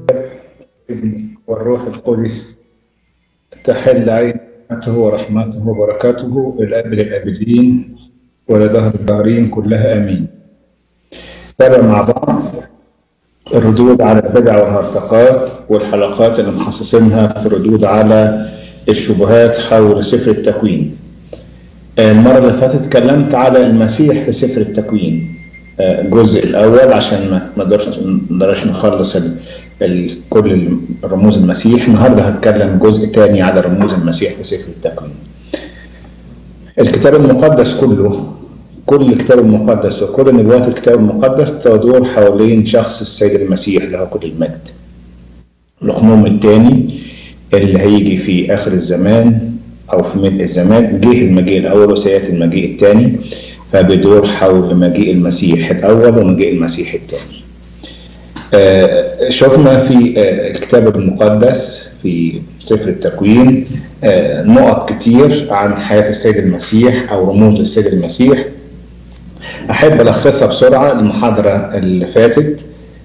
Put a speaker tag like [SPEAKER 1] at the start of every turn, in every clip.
[SPEAKER 1] والروح القدس تحل عينته ورحمته وبركاته الأبد الأبدين ولدهر الدارين كلها آمين تابع مع بعض الردود على البدع والهرطقات والحلقات اللي مخصصينها في الردود على الشبهات حول سفر التكوين المرة اللي فاتت اتكلمت على المسيح في سفر التكوين الجزء الأول عشان ما نقدرش نخلص ال ال كل رموز المسيح النهارده هتكلم جزء تاني على رموز المسيح في سفر التكوين الكتاب المقدس كله كل الكتاب المقدس وكل نبوات الكتاب المقدس تدور حوالين شخص السيد المسيح له كل المجد الخموم الثاني اللي هيجي في آخر الزمان أو في ملء الزمان جه المجيء الأول وسيأتي المجيء الثاني فبيدور حول مجيء المسيح الأول ومجيء المسيح الثاني آه شفنا في آه الكتاب المقدس في سفر التكوين آه نقط كتير عن حياة السيد المسيح أو رموز للسيد المسيح أحب ألخصها بسرعة المحاضرة اللي فاتت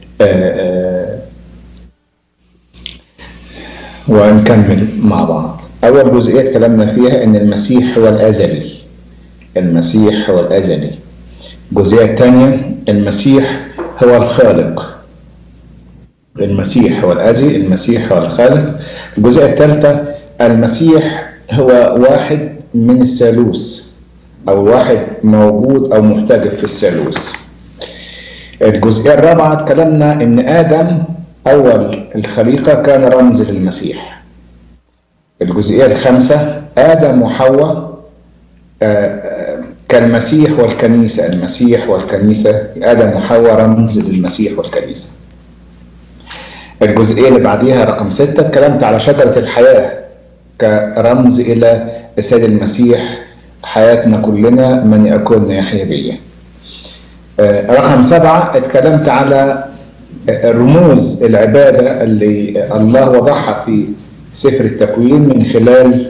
[SPEAKER 1] ونكمل مع بعض أول جزئية اتكلمنا فيها إن المسيح هو الأزلي المسيح هو الأزلي الجزئية الثانية المسيح هو الخالق المسيح هو الأزلي المسيح هو الخالق الجزئية الثالثة المسيح هو واحد من الثالوث أو واحد موجود أو محتجب في الثالوث الجزئية الرابعة اتكلمنا إن آدم أول الخليقة كان رمز للمسيح الجزئية الخامسة آدم وحواء كالمسيح والكنيسة المسيح والكنيسة آدم وحواء رمز للمسيح والكنيسة الجزئية اللي بعديها رقم ستة اتكلمت على شجرة الحياة كرمز إلى السيد المسيح حياتنا كلنا من يأكلنا يحيى بيه رقم سبعة اتكلمت على رموز العبادة اللي الله وضعها في سفر التكوين من خلال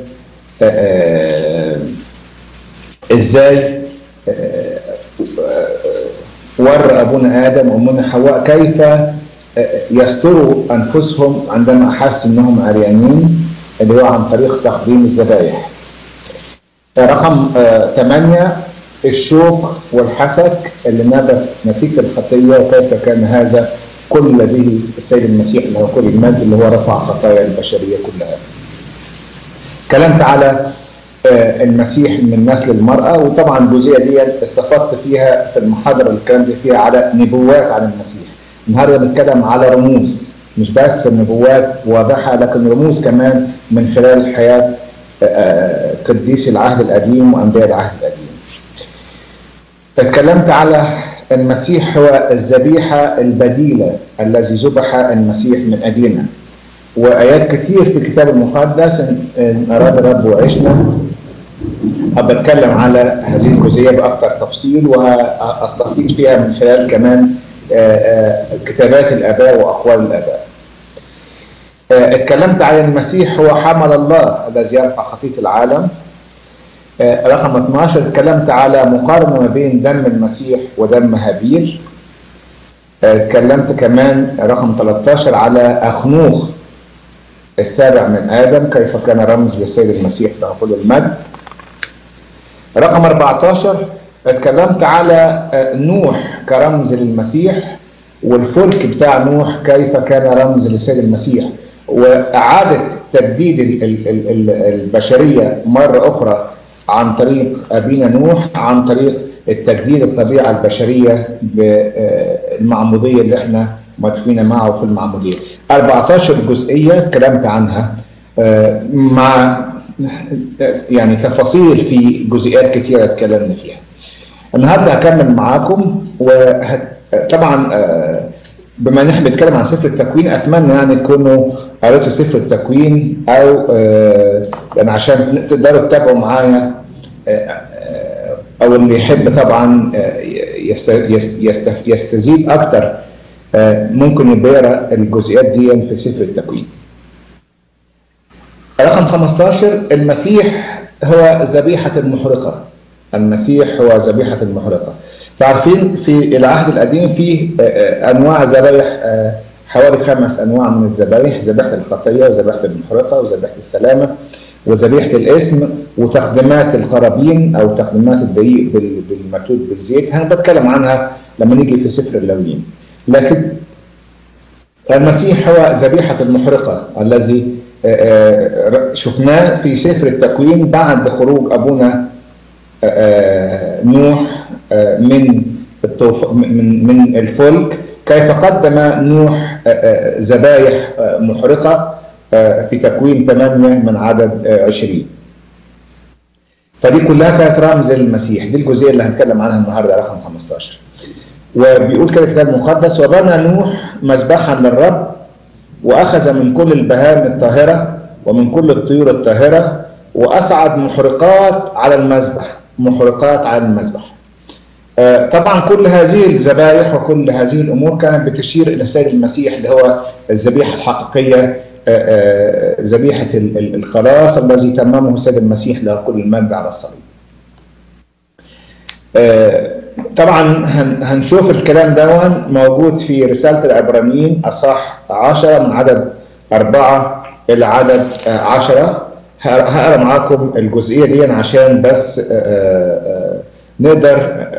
[SPEAKER 1] ازاي ور ابونا ادم وامنا حواء كيف يستروا انفسهم عندما احسوا انهم عريانين اللي هو عن طريق تقديم الذبائح. رقم ثمانية الشوك والحسك اللي نبت نتيجة الخطية وكيف كان هذا كل به السيد المسيح اللي هو كل المجد اللي هو رفع خطايا البشرية كلها. تكلمت على المسيح من نسل المرأة وطبعا الجزئية دي استفدت فيها في المحاضرة اللي اتكلمت فيها على نبوات عن المسيح. النهارده بنتكلم على رموز مش بس نبوات واضحة لكن رموز كمان من خلال حياة قديس العهد القديم وأنبياء العهد القديم. اتكلمت على المسيح هو الذبيحة البديلة الذي ذبح المسيح من أجلنا. وآيات كتير في الكتاب المقدس إن أراد الرب وعشنا أبى أتكلم على هذه الجزئية بأكثر تفصيل وأستفيد فيها من خلال كمان كتابات الآباء وأقوال الآباء. اتكلمت عن المسيح هو حمل الله الذي يرفع خطية العالم. رقم 12 اتكلمت على مقارنة ما بين دم المسيح ودم هابيل. اتكلمت كمان رقم 13 على أخنوخ السابع من آدم كيف كان رمز للسيد المسيح له كل المجد رقم 14 اتكلمت على نوح كرمز للمسيح والفلك بتاع نوح كيف كان رمز للسيد المسيح وإعادة تجديد البشرية مرة أخرى عن طريق أبينا نوح عن طريق التجديد الطبيعة البشرية بالمعمودية اللي احنا مدفونة معه في المعمودية 14 جزئية اتكلمت عنها مع يعني تفاصيل في جزئيات كثيرة اتكلمنا فيها النهاردة هكمل معاكم وطبعا بما ان احنا بنتكلم عن سفر التكوين اتمنى يعني تكونوا قريتوا سفر التكوين او يعني عشان تقدروا تتابعوا معايا او اللي يحب طبعا يستزيد اكتر ممكن يبقى يقرا الجزئيات دي في سفر التكوين. رقم 15 المسيح هو ذبيحة المحرقة. المسيح هو ذبيحة المحرقة. تعرفين في العهد القديم فيه انواع ذبائح حوالي خمس انواع من الذبائح ذبيحه الخطيه وذبيحه المحرقه وذبيحه السلامه وذبيحه الاسم وتقديمات القرابين او تقديمات الدقيق بالمكتوب بالزيت انا بتكلم عنها لما نيجي في سفر اللاويين لكن المسيح هو ذبيحه المحرقه الذي شفناه في سفر التكوين بعد خروج ابونا نوح من من من الفلك كيف قدم نوح ذبائح محرقه في تكوين 8 من عدد 20 فدي كلها كانت رمز للمسيح دي الجزئيه اللي هنتكلم عنها النهارده رقم 15 وبيقول كده الكتاب المقدس وبنى نوح مذبحا للرب واخذ من كل البهائم الطاهره ومن كل الطيور الطاهره واصعد محرقات على المذبح محرقات على المذبح طبعا كل هذه الذبائح وكل هذه الامور كانت بتشير الى السيد المسيح اللي هو الذبيحه الحقيقيه ذبيحه الخلاص الذي تممه السيد المسيح له كل المجد على الصليب. طبعا هنشوف الكلام ده موجود في رساله العبرانيين اصح 10 من عدد أربعة إلى عدد عشرة هقرا معاكم الجزئيه دي عشان بس نقدر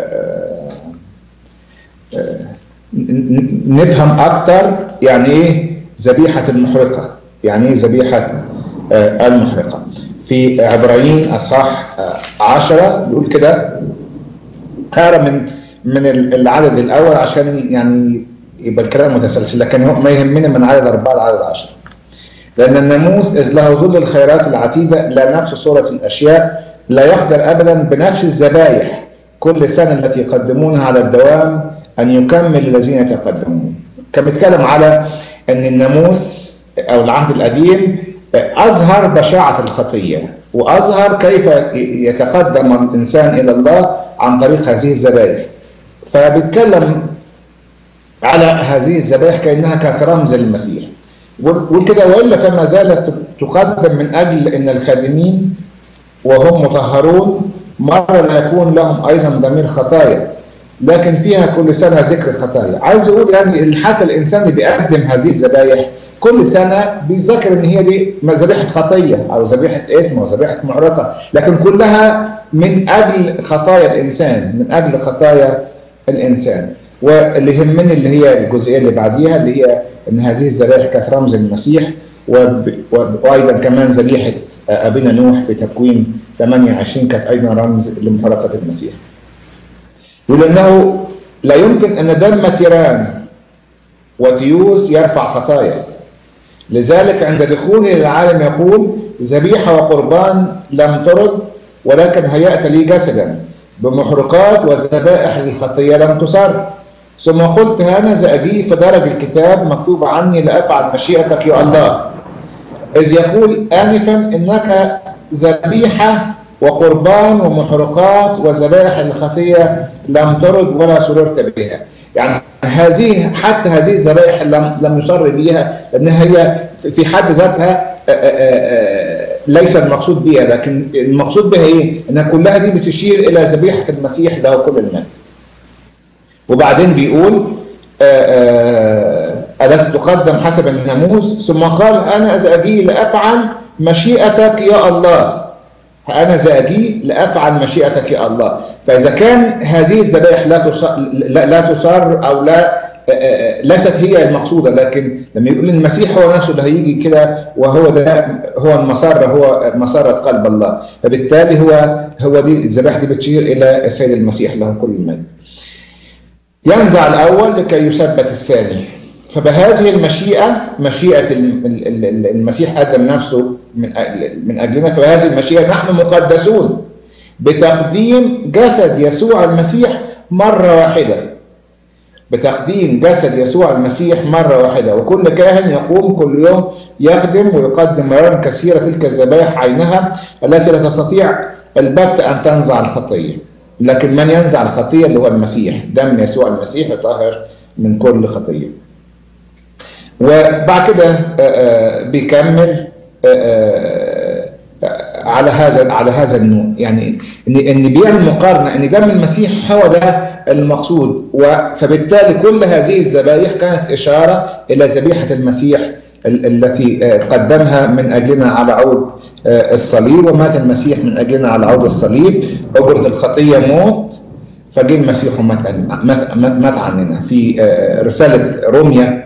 [SPEAKER 1] نفهم اكتر يعني ايه ذبيحه المحرقه يعني ايه ذبيحه المحرقه في عبرانيين اصحاح 10 بيقول كده هقرا من من العدد الاول عشان يعني يبقى الكلام متسلسل لكن هو ما يهمنا من عدد اربعه لعدد 10 لان الناموس اذ له ظل الخيرات العتيده لا نفس صوره الاشياء لا يقدر ابدا بنفس الذبائح كل سنه التي يقدمونها على الدوام ان يكمل الذين يتقدمون. كان بيتكلم على ان الناموس او العهد القديم اظهر بشاعه الخطيه واظهر كيف يتقدم الانسان الى الله عن طريق هذه الذبائح. فبيتكلم على هذه الذبائح كانها كانت رمز للمسيح. وكده والا فما زالت تقدم من اجل ان الخادمين وهم مطهرون مرة لا يكون لهم أيضا ضمير خطايا لكن فيها كل سنة ذكر خطايا عايز أقول يعني حتى الإنسان اللي بيقدم هذه الذبايح كل سنة بيذكر إن هي دي ذبيحة خطية أو ذبيحة اسم أو ذبيحة معرصة لكن كلها من أجل خطايا الإنسان من أجل خطايا الإنسان واللي يهمني اللي هي الجزئية اللي بعديها اللي هي إن هذه الذبائح كانت رمز المسيح وايضا كمان ذبيحه ابينا نوح في تكوين 28 كانت ايضا رمز لمحرقه المسيح. يقول انه لا يمكن ان دم تيران وتيوس يرفع خطايا. لذلك عند دخوله للعالم يقول ذبيحه وقربان لم ترد ولكن هيأت لي جسدا بمحرقات وذبائح للخطيه لم تصر. ثم قلت هذا أجي في درج الكتاب مكتوب عني لأفعل مشيئتك يا الله إذ يقول آنفا إنك ذبيحة وقربان ومحرقات وذبائح الخطية لم ترد ولا سررت بها يعني هذه حتى هذه الذبائح لم لم يصر بها لأن هي في حد ذاتها ليس المقصود بها لكن المقصود بها ايه؟ انها كلها دي بتشير الى ذبيحه المسيح له كل المجد. وبعدين بيقول التي تقدم حسب الناموس ثم قال انا اذا اجي لافعل مشيئتك يا الله انا اذا اجي لافعل مشيئتك يا الله فاذا كان هذه الذبائح لا تصر لا, لا تصر او لا ليست هي المقصوده لكن لما يقول المسيح هو نفسه اللي هيجي كده وهو ده هو المسره هو مسره قلب الله فبالتالي هو هو دي الذبائح دي بتشير الى السيد المسيح له كل المجد ينزع الأول لكي يثبت الثاني فبهذه المشيئة مشيئة المسيح قدم نفسه من أجلنا فبهذه المشيئة نحن مقدسون بتقديم جسد يسوع المسيح مرة واحدة بتقديم جسد يسوع المسيح مرة واحدة وكل كاهن يقوم كل يوم يخدم ويقدم مرارا كثيرة تلك الذبائح عينها التي لا تستطيع البت أن تنزع الخطية لكن من ينزع الخطيه اللي هو المسيح دم يسوع المسيح يطهر من كل خطيه وبعد كده بيكمل على هذا على هذا النوع يعني ان ان بيعمل مقارنه ان دم المسيح هو ده المقصود فبالتالي كل هذه الذبائح كانت اشاره الى ذبيحه المسيح التي قدمها من اجلنا على عود الصليب ومات المسيح من اجلنا على عود الصليب اجره الخطيه موت فجه المسيح ومات مات, مات عننا في رساله روميا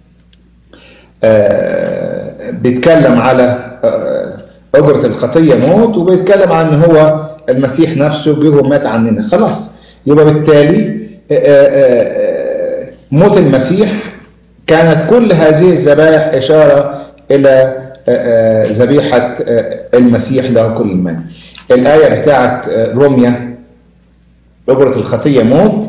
[SPEAKER 1] بيتكلم على أجرة الخطية موت وبيتكلم عن ان هو المسيح نفسه جه ومات عننا خلاص يبقى بالتالي موت المسيح كانت كل هذه الذبائح إشارة إلى ذبيحة المسيح له كل المجد الآية بتاعت روميا أجرة الخطية موت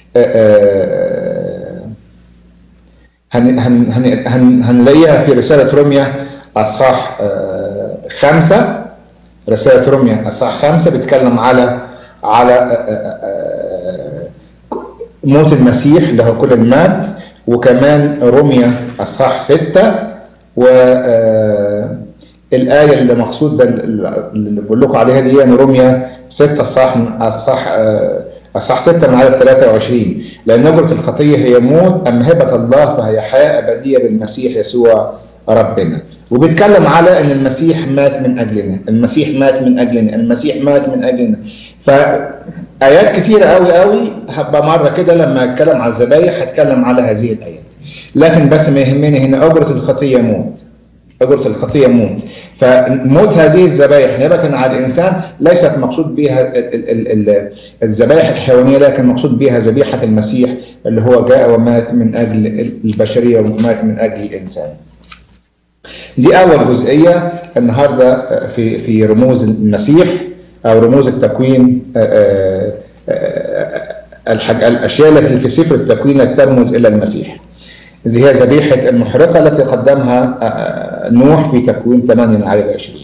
[SPEAKER 1] هن هن هن هن هنلاقيها في رسالة روميا أصحاح خمسة رسالة روميا أصحاح خمسة بيتكلم على على موت المسيح له كل المجد وكمان روميا أصحاح ستة و الآية اللي مقصود ده اللي بقول لكم عليها دي يعني روميا 6 أصحاح أصحاح أصحاح 6 من عدد 23 لأن أجرة الخطية هي موت أما هبة الله فهي حياة أبدية بالمسيح يسوع ربنا وبيتكلم على ان المسيح مات من اجلنا المسيح مات من اجلنا المسيح مات من اجلنا فايات كتيره قوي قوي هبقى مره كده لما اتكلم على الذبايح هتكلم على هذه الايات لكن بس ما يهمني هنا اجره الخطيه موت أجرة الخطية موت فموت هذه الذبائح نيابة على الإنسان ليست مقصود بها الذبائح الحيوانية لكن مقصود بها ذبيحة المسيح اللي هو جاء ومات من أجل البشرية ومات من أجل الإنسان دي أول جزئية النهاردة في في رموز المسيح أو رموز التكوين الأشياء التي في سفر التكوين التي ترمز إلى المسيح هي ذبيحة المحرقة التي قدمها نوح في تكوين 8 من عدد 20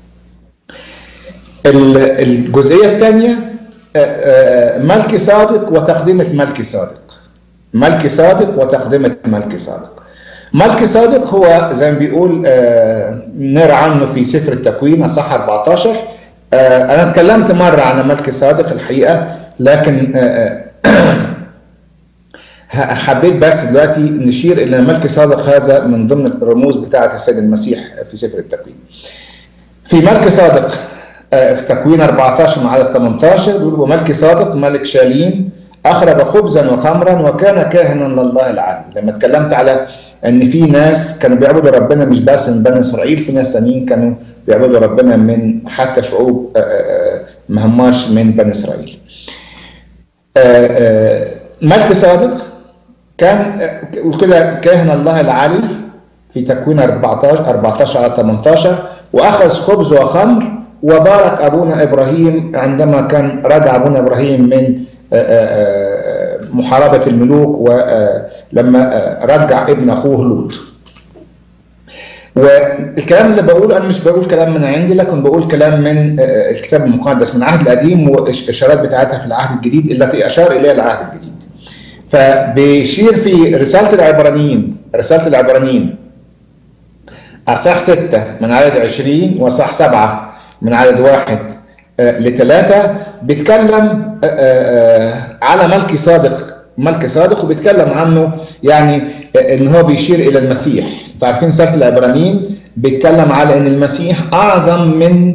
[SPEAKER 1] الجزئية الثانية ملكي صادق وتقدمة ملكي صادق ملكي صادق وتقدمة ملكي صادق ملكي صادق هو زي ما بيقول نرى عنه في سفر التكوين اصح 14 انا اتكلمت مره عن ملكي صادق الحقيقه لكن حبيت بس دلوقتي نشير الى ملكي صادق هذا من ضمن الرموز بتاعه السيد المسيح في سفر التكوين في ملكي صادق في تكوين 14 مع عدد 18 بيقول وملكي صادق ملك شاليم اخرج خبزا وخمرا وكان كاهنا لله العالي لما اتكلمت على ان في ناس كانوا بيعبدوا ربنا مش بس من بني اسرائيل في ناس ثانيين كانوا بيعبدوا ربنا من حتى شعوب ما هماش من بني اسرائيل ملك صادق كان وكده كاهن الله العلي في تكوين 14 14 على 18 واخذ خبز وخمر وبارك ابونا ابراهيم عندما كان رجع ابونا ابراهيم من محاربة الملوك ولما رجع ابن أخوه لوط والكلام اللي بقوله أنا مش بقول كلام من عندي لكن بقول كلام من الكتاب المقدس من العهد القديم والإشارات بتاعتها في العهد الجديد التي أشار إليها العهد الجديد فبيشير في رسالة العبرانيين رسالة العبرانيين أصح ستة من عدد عشرين وأصح سبعة من عدد واحد لثلاثة بيتكلم على ملكي صادق ملكي صادق وبيتكلم عنه يعني ان هو بيشير الى المسيح عارفين سيره العبرانيين بيتكلم على ان المسيح اعظم من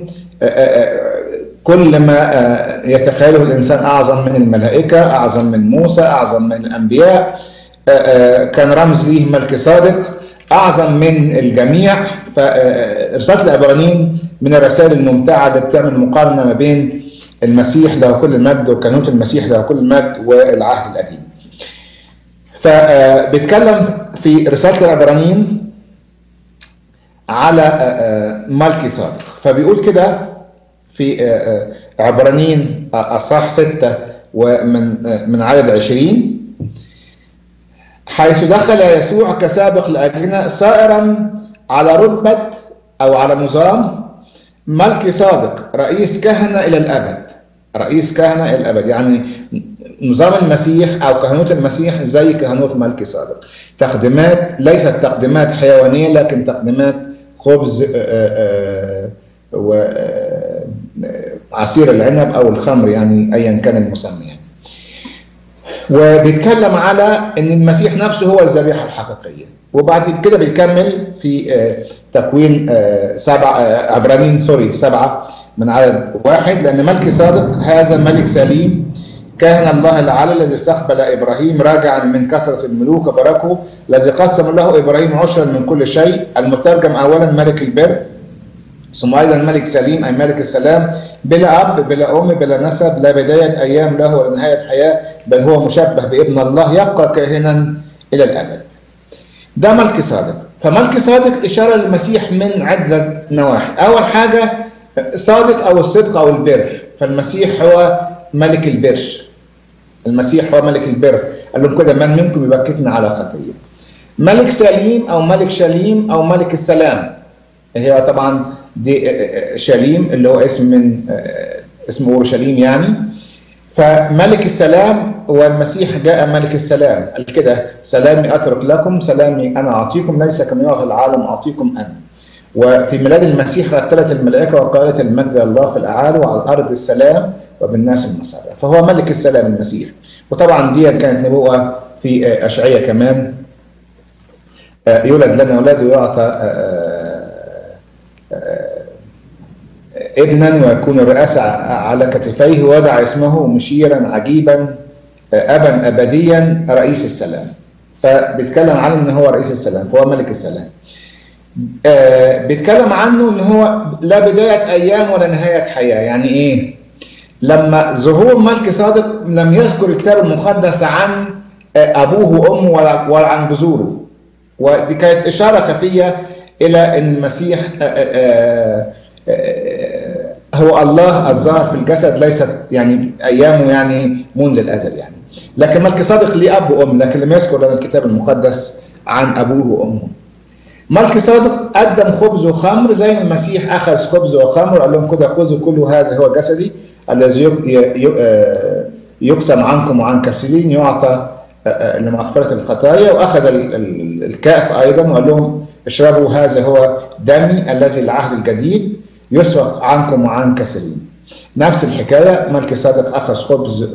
[SPEAKER 1] كل ما يتخيله الانسان اعظم من الملائكه اعظم من موسى اعظم من الانبياء كان رمز ليه ملكي صادق اعظم من الجميع فرساله العبرانيين من الرسائل الممتعه اللي بتعمل مقارنه ما بين المسيح له كل المجد وكانوت المسيح له كل المجد والعهد القديم. فبيتكلم في رساله العبرانيين على ملكي صادق فبيقول كده في عبرانيين اصحاح 6 ومن من عدد 20 حيث دخل يسوع كسابق لاجلنا صائرا على رتبه او على نظام ملكي صادق رئيس كهنه الى الابد رئيس كهنه الى الابد يعني نظام المسيح او كهنوت المسيح زي كهنوت ملكي صادق تقديمات ليست تقديمات حيوانيه لكن تقديمات خبز وعصير العنب او الخمر يعني ايا كان المسمى يعني. وبيتكلم على ان المسيح نفسه هو الذبيحه الحقيقيه وبعد كده بيكمل في تكوين سبعة عبرانيين سوري سبعة من عدد واحد لأن ملك صادق هذا ملك سليم كاهن الله العلي الذي استقبل إبراهيم راجعا من كثرة الملوك وبركه الذي قسم له إبراهيم عشرا من كل شيء المترجم أولا ملك البر ثم أيضا ملك سليم أي ملك السلام بلا أب بلا أم بلا نسب لا بداية أيام له ولا نهاية حياة بل هو مشبه بابن الله يبقى كاهنا إلى الأبد ده ملك صادق فملك صادق إشارة للمسيح من عدة نواحي أول حاجة صادق أو الصدق أو البر فالمسيح هو ملك البر المسيح هو ملك البر قال لهم كده من منكم يبكتنا على خطية ملك سليم أو ملك شليم أو ملك السلام هي طبعا دي شليم اللي هو اسم من اسم اورشليم يعني فملك السلام والمسيح جاء ملك السلام قال كده سلامي اترك لكم سلامي انا اعطيكم ليس كما يعطي العالم اعطيكم انا وفي ميلاد المسيح رتلت الملائكه وقالت المجد لله في الاعالي وعلى الارض السلام وبالناس المسار فهو ملك السلام المسيح وطبعا دي كانت نبوءه في اشعياء كمان يولد لنا اولاد ويعطى ابنا ويكون الرئاسة على كتفيه وضع اسمه مشيرا عجيبا أبا أبديا رئيس السلام فبيتكلم عنه ان هو رئيس السلام فهو ملك السلام بيتكلم عنه ان هو لا بداية ايام ولا نهاية حياة يعني ايه لما ظهور ملك صادق لم يذكر الكتاب المقدس عن ابوه وامه ولا, ولا عن جذوره ودي كانت اشارة خفية الى ان المسيح هو الله الظاهر في الجسد ليست يعني ايامه يعني منذ الازل يعني لكن ملك صادق ليه اب وام لكن لم يذكر لنا الكتاب المقدس عن ابوه وامه ملك صادق قدم خبز وخمر زي ما المسيح اخذ خبز وخمر قال لهم كده خذوا كل هذا هو جسدي الذي يقسم عنكم وعن كثيرين يعطى لمغفره الخطايا واخذ الكاس ايضا وقال لهم اشربوا هذا هو دمي الذي العهد الجديد يسفك عنكم وعن كثيرين نفس الحكاية ملك صادق أخذ خبز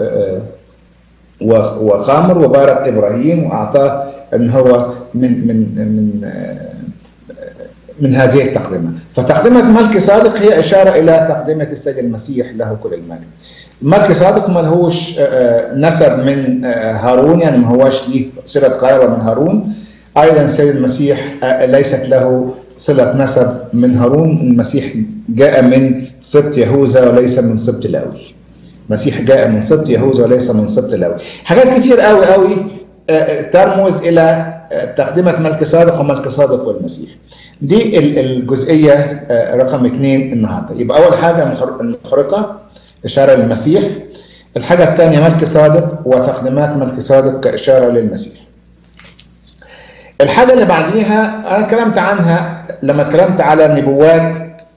[SPEAKER 1] وخمر وبارك إبراهيم وأعطاه أن هو من من من من هذه التقدمة فتقدمة ملك صادق هي إشارة إلى تقدمة السيد المسيح له كل المجد ملك صادق ما لهوش نسب من هارون يعني ما هوش ليه صلة قرابة من هارون أيضا السيد المسيح ليست له صلة نسب من هارون المسيح جاء من سبط يهوذا وليس من سبط لاوي المسيح جاء من سبط يهوذا وليس من سبط لاوي حاجات كتير قوي قوي ترمز الى تقدمة ملك صادق وملك صادق والمسيح دي الجزئية رقم اثنين النهاردة يبقى أول حاجة المحرقة إشارة للمسيح الحاجة الثانية ملك صادق وتقديمات ملك صادق كإشارة للمسيح الحاجة اللي بعديها أنا اتكلمت عنها لما اتكلمت على نبوات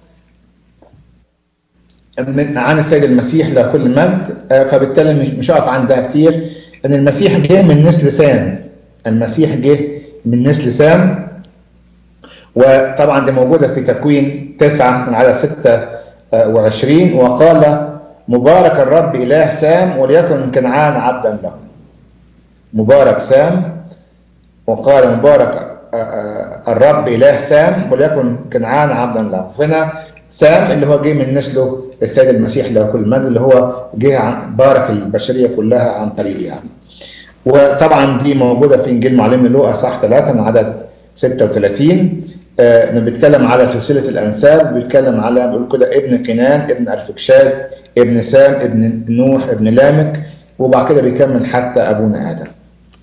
[SPEAKER 1] من عن السيد المسيح له كل مجد فبالتالي مش هقف عندها كتير ان المسيح جه من نسل سام المسيح جه من نسل سام وطبعا دي موجوده في تكوين تسعة من على 26 وقال مبارك الرب اله سام وليكن كنعان عبدا له مبارك سام وقال مبارك الرب اله سام وليكن كنعان عبدا له فهنا سام اللي هو جه من نسله السيد المسيح له كل المجد اللي هو جه بارك البشريه كلها عن طريقه يعني وطبعا دي موجوده في انجيل معلم لوقا صح 3 من عدد 36 آه بيتكلم على سلسله الانساب بيتكلم على بيقول كده ابن قنان ابن ارفكشاد ابن سام ابن نوح ابن لامك وبعد كده بيكمل حتى ابونا ادم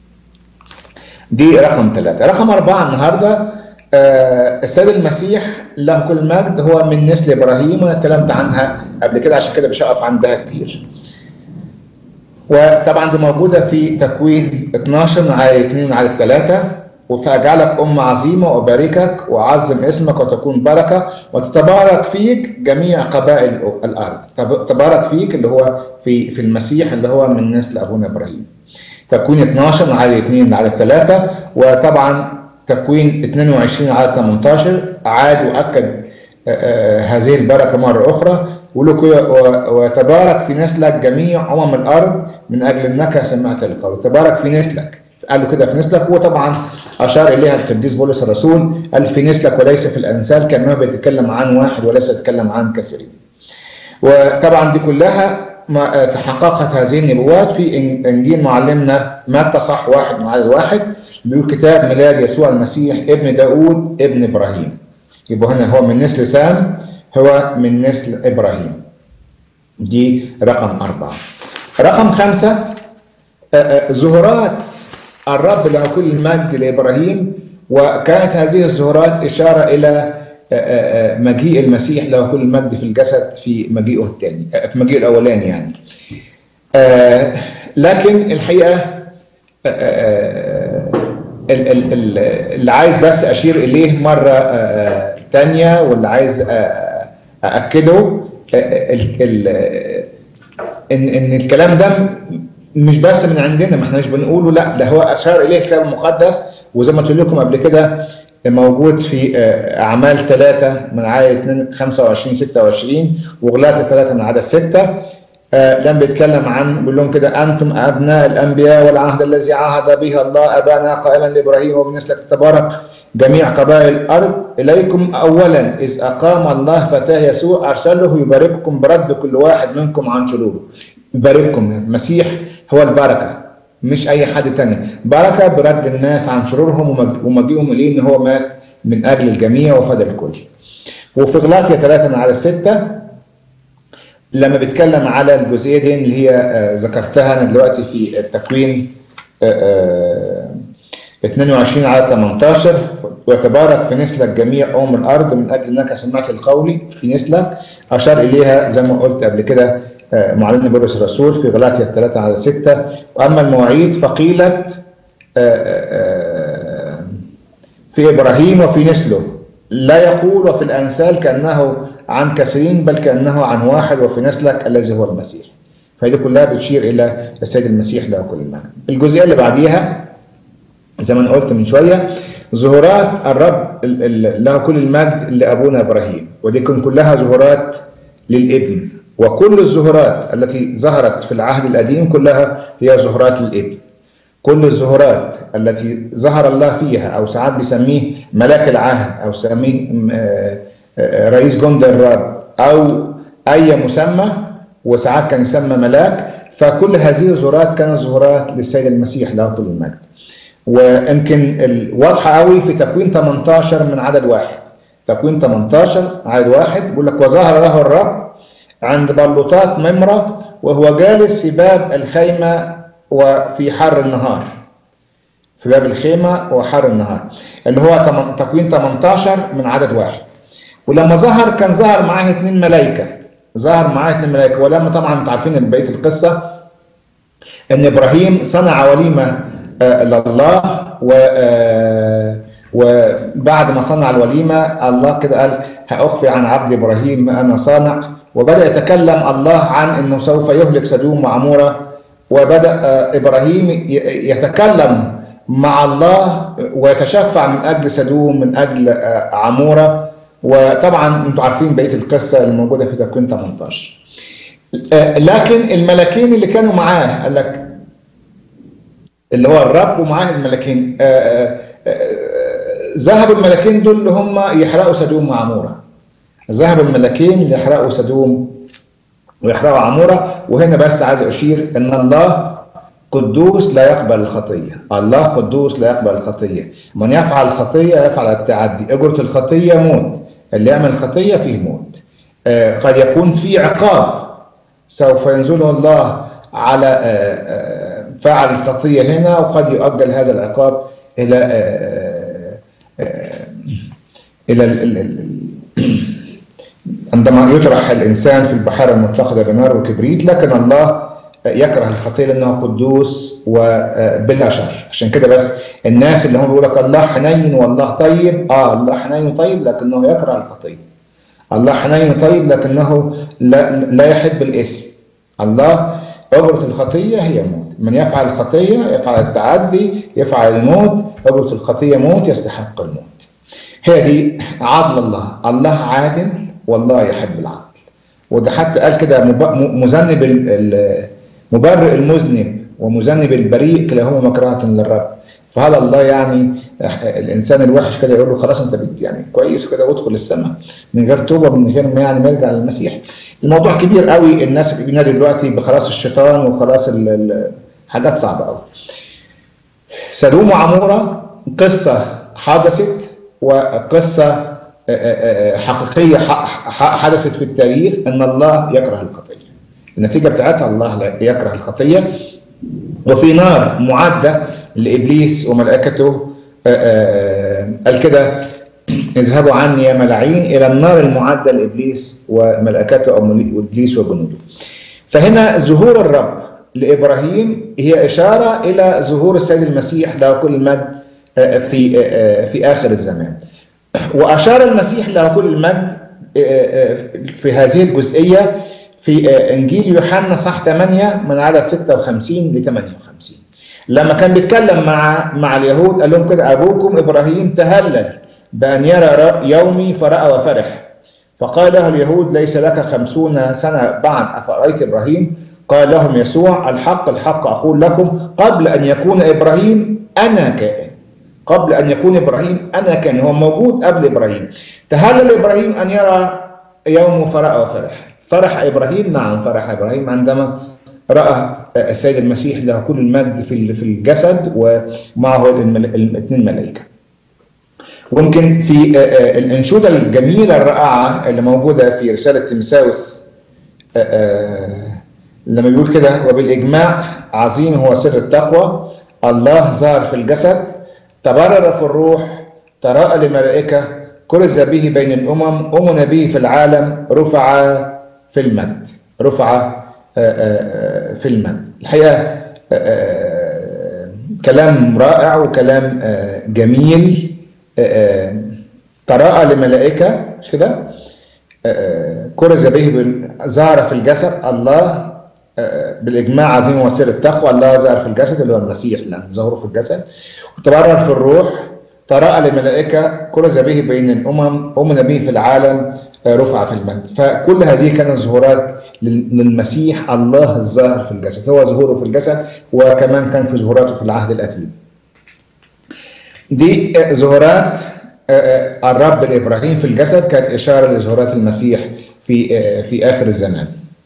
[SPEAKER 1] دي رقم ثلاثة رقم أربعة النهاردة آه السيد المسيح له كل المجد هو من نسل إبراهيم وأنا اتكلمت عنها قبل كده عشان كده مش هقف عندها كتير وطبعا دي موجودة في تكوين 12 على 2 على 3 وفأجعلك أم عظيمة وأباركك وأعظم اسمك وتكون بركة وتتبارك فيك جميع قبائل الأرض تبارك فيك اللي هو في في المسيح اللي هو من نسل أبونا إبراهيم تكوين 12 على 2 على 3 وطبعا تكوين 22 على 18 عاد واكد هذه البركة مرة أخرى ولك وتبارك في نسلك جميع أمم الأرض من أجل أنك سمعت القول تبارك في نسلك قال له كده في نسلك هو طبعا أشار إليها القديس بولس الرسول قال في نسلك وليس في الأنسال كأنه بيتكلم عن واحد وليس يتكلم عن كثيرين وطبعا دي كلها ما تحققت هذه النبوات في انجيل معلمنا متى صح واحد من عدد واحد بيقول كتاب ميلاد يسوع المسيح ابن داود ابن ابراهيم يبقى هنا هو من نسل سام هو من نسل ابراهيم دي رقم أربعة رقم خمسة ظهورات الرب له كل المجد لإبراهيم وكانت هذه الظهورات إشارة إلى مجيء المسيح له كل المجد في الجسد في مجيئه الثاني في مجيئه الاولاني يعني لكن الحقيقه اللي عايز بس اشير اليه مره ثانيه واللي عايز ااكده ان ان الكلام ده مش بس من عندنا ما احناش بنقوله لا ده هو اشار اليه الكتاب المقدس وزي ما قلت لكم قبل كده موجود في أعمال ثلاثة من عدد 25 26 وغلاطة ثلاثة من عدد ستة لما بيتكلم عن بيقول لهم كده أنتم أبناء الأنبياء والعهد الذي عهد به الله أبانا قائلا لإبراهيم وبنسلك تبارك جميع قبائل الأرض إليكم أولا إذ أقام الله فتاه يسوع أرسله يبارككم برد كل واحد منكم عن شروره يبارككم المسيح هو البركة مش اي حد تاني بركه برد الناس عن شرورهم ومجيئهم اليه ان هو مات من اجل الجميع وفدى الكل وفي غلاطيا ثلاثة من على الستة لما بيتكلم على الجزئيه دي اللي هي ذكرتها انا دلوقتي في التكوين 22 على 18 وتبارك في نسلك جميع أمم الأرض من أجل أنك سمعت القول في نسلك أشار إليها زي ما قلت قبل كده معلن بولس الرسول في غلاطيا 3 على 6 واما المواعيد فقيلت في ابراهيم وفي نسله لا يقول وفي الانسال كانه عن كثيرين بل كانه عن واحد وفي نسلك الذي هو المسيح فهذه كلها بتشير الى السيد المسيح له كل المجد الجزئيه اللي بعديها زي ما قلت من شويه ظهورات الرب له كل المجد لابونا ابراهيم ودي كلها ظهورات للابن وكل الظهورات التي ظهرت في العهد القديم كلها هي ظهورات للابن كل الظهورات التي ظهر الله فيها او ساعات بيسميه ملاك العهد او سميه رئيس جند الرب او اي مسمى وساعات كان يسمى ملاك فكل هذه الظهورات كانت ظهورات للسيد المسيح له كل المجد ويمكن الواضحه قوي في تكوين 18 من عدد واحد تكوين 18 عدد واحد بيقول لك وظهر له الرب عند بلوطات ممرة وهو جالس في باب الخيمة وفي حر النهار في باب الخيمة وحر النهار اللي هو تكوين 18 من عدد واحد ولما ظهر كان ظهر معاه اثنين ملائكة ظهر معاه اثنين ملائكة ولما طبعا انتوا عارفين بقية القصة ان ابراهيم صنع وليمة لله و وبعد ما صنع الوليمة الله كده قال هأخفي عن عبد إبراهيم ما أنا صانع وبدأ يتكلم الله عن أنه سوف يهلك سدوم وعمورة وبدأ إبراهيم يتكلم مع الله ويتشفع من أجل سدوم من أجل عمورة وطبعا أنتم عارفين بقية القصة الموجودة في تكوين 18 لكن الملكين اللي كانوا معاه قال لك اللي هو الرب ومعاه الملكين ذهب الملكين دول اللي هم يحرقوا سدوم وعموره ذهب الملكين ليحرقوا سدوم ويحرقوا عموره وهنا بس عايز اشير ان الله قدوس لا يقبل الخطيه الله قدوس لا يقبل الخطيه من يفعل الخطيه يفعل التعدي اجره الخطيه موت اللي يعمل خطيه فيه موت آه قد يكون في عقاب سوف ينزله الله على آه آه فاعل الخطيه هنا وقد يؤجل هذا العقاب الى الى عندما يطرح الانسان في البحيره المتخذه بنار وكبريت لكن الله يكره الخطيه لانه قدوس وبلا شر عشان كده بس الناس اللي هم بيقول لك الله حنين والله طيب اه الله حنين وطيب لكنه يكره الخطيه الله حنين وطيب لكنه لا, لا يحب الاسم الله أجرة الخطية هي موت من يفعل الخطية يفعل التعدي يفعل الموت أجرة الخطية موت يستحق الموت هي دي عدل الله الله عادل والله يحب العدل وده حتى قال كده مذنب مبرئ المذنب ومذنب البريء كلاهما مكرهة للرب فهل الله يعني الانسان الوحش كده يقول له خلاص انت بت يعني كويس كده وادخل السماء من غير توبه من غير ما يعني ما يرجع للمسيح الموضوع كبير قوي الناس بينادي دلوقتي بخلاص الشيطان وخلاص حاجات صعبه قوي سدوم وعموره قصه حدثت وقصه حقيقيه حدثت في التاريخ ان الله يكره الخطيه النتيجه بتاعتها الله يكره الخطيه وفي نار معدة لإبليس وملائكته قال كده اذهبوا عني يا ملاعين إلى النار المعدة لإبليس وملائكته أو إبليس وجنوده فهنا ظهور الرب لإبراهيم هي إشارة إلى ظهور السيد المسيح له كل المجد في في آخر الزمان وأشار المسيح له كل المجد في هذه الجزئية في انجيل يوحنا صح 8 من عدد 56 ل 58 لما كان بيتكلم مع مع اليهود قال لهم كده ابوكم ابراهيم تهلل بان يرى يومي فراى وفرح فقال له اليهود ليس لك خمسون سنه بعد افرايت ابراهيم قال لهم يسوع الحق الحق اقول لكم قبل ان يكون ابراهيم انا كائن قبل ان يكون ابراهيم انا كان هو موجود قبل ابراهيم تهلل ابراهيم ان يرى يوم فراى وفرح فرح ابراهيم نعم فرح ابراهيم عندما راى السيد المسيح له كل المجد في في الجسد ومعه الاثنين ملائكه. ويمكن في الانشوده الجميله الرائعه اللي موجوده في رساله تيمساوس لما بيقول كده وبالاجماع عظيم هو سر التقوى الله ظهر في الجسد تبرر في الروح تراءى لملائكه كرز به بين الامم امن به في العالم رفع في المجد رفع في المجد الحقيقة كلام رائع وكلام جميل تراءى لملائكة مش كده كرز به ظهر في الجسد الله بالإجماع عظيم وسير التقوى الله ظهر في الجسد اللي هو المسيح لأن ظهوره في الجسد وتبرر في الروح تراءى لملائكة كرز به بين الأمم أمن به في العالم رفع في المجد فكل هذه كانت ظهورات للمسيح الله الظاهر في الجسد هو ظهوره في الجسد وكمان كان في ظهوراته في العهد القديم دي ظهورات الرب لابراهيم في الجسد كانت اشاره لظهورات المسيح في في اخر الزمان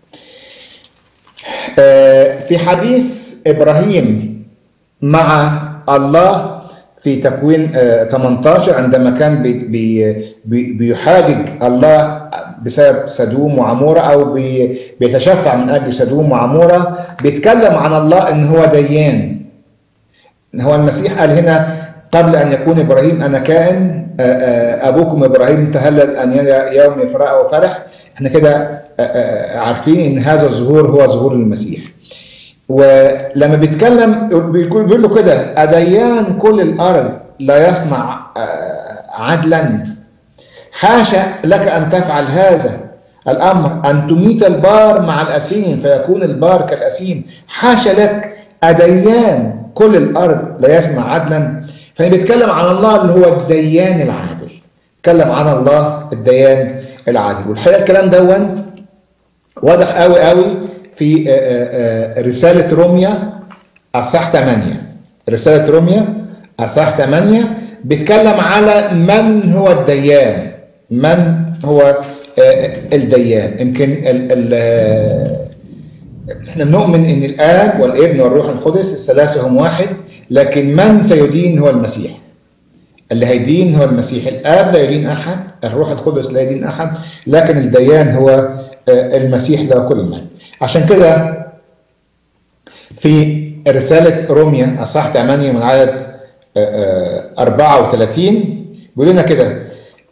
[SPEAKER 1] في حديث ابراهيم مع الله في تكوين 18 عندما كان بي بي بيحاجج الله بسبب سدوم وعمورة أو بي بيتشفع من أجل سدوم وعمورة بيتكلم عن الله إن هو ديان إن هو المسيح قال هنا قبل أن يكون إبراهيم أنا كائن أبوكم إبراهيم تهلل أن يوم يفرح وفرح إحنا كده عارفين إن هذا الظهور هو ظهور المسيح ولما بيتكلم بيقول له كده أديان كل الأرض لا يصنع عدلا حاشا لك أن تفعل هذا الأمر أن تميت البار مع الأسيم فيكون البار كالأسيم حاشا لك أديان كل الأرض لا يصنع عدلا فبيتكلم عن الله اللي هو الديان العادل يتكلم عن الله الديان العادل والحقيقة الكلام دون واضح قوي قوي في رسالة روميا أصح 8 رسالة روميا أصح 8 بيتكلم على من هو الديان من هو الديان يمكن احنا بنؤمن ان الاب والابن والروح القدس الثلاثه هم واحد لكن من سيدين هو المسيح اللي هيدين هو المسيح الاب لا يدين احد الروح القدس لا يدين احد لكن الديان هو المسيح له كل المجد عشان كده في رسالة روميا أصحاح 8 من عدد 34 بيقول لنا كده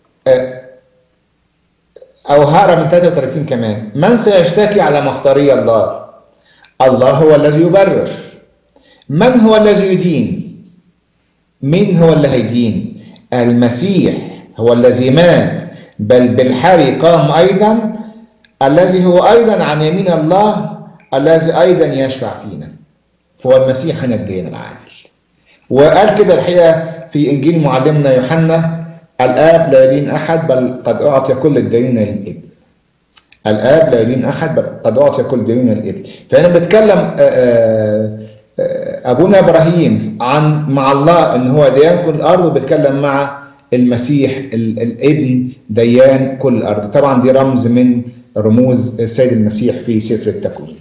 [SPEAKER 1] أو هقرا من 33 كمان من سيشتكي على مختاري الله؟ الله هو الذي يبرر من هو الذي يدين؟ مين هو اللي هيدين؟ المسيح هو الذي مات بل بالحري قام أيضا الذي هو أيضا عن يمين الله الذي أيضا يشفع فينا فهو المسيح هنا الدين العادل وقال كده الحقيقة في إنجيل معلمنا يوحنا الآب لا يدين أحد بل قد أعطي كل الدينونة للابن الآب لا يدين أحد بل قد أعطي كل الدينونة للابن فهنا بيتكلم آه، آه، آه، أبونا إبراهيم عن مع الله إن هو ديان كل الأرض وبيتكلم مع المسيح ال- الابن ديان كل الأرض طبعا دي رمز من رموز السيد المسيح في سفر التكوين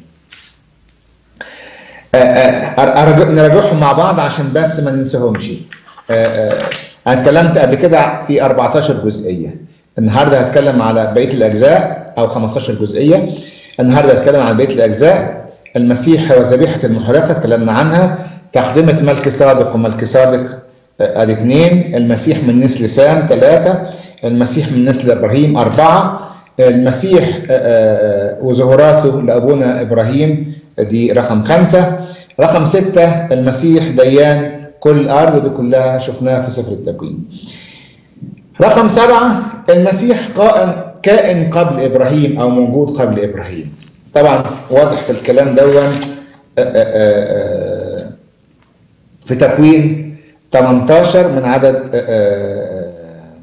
[SPEAKER 1] آه، آه، أرجع- نراجعهم مع بعض عشان بس ما ننساهمش آه، آه، انا اتكلمت قبل كده في 14 جزئيه النهارده هتكلم على بقيه الاجزاء او 15 جزئيه النهارده هتكلم عن بقيه الاجزاء المسيح هو ذبيحه المحرقه اتكلمنا عنها تقدمه ملك صادق وملك صادق آه، ادي اثنين المسيح من نسل سام ثلاثه المسيح من نسل ابراهيم اربعه المسيح آه، آه، وظهوراته لابونا ابراهيم دي رقم خمسه رقم سته المسيح ديان كل الارض دي كلها شفناها في سفر التكوين رقم سبعة المسيح قائم كائن قبل إبراهيم أو موجود قبل إبراهيم طبعا واضح في الكلام دون آه، آه، آه، في تكوين 18 من عدد آه، آه،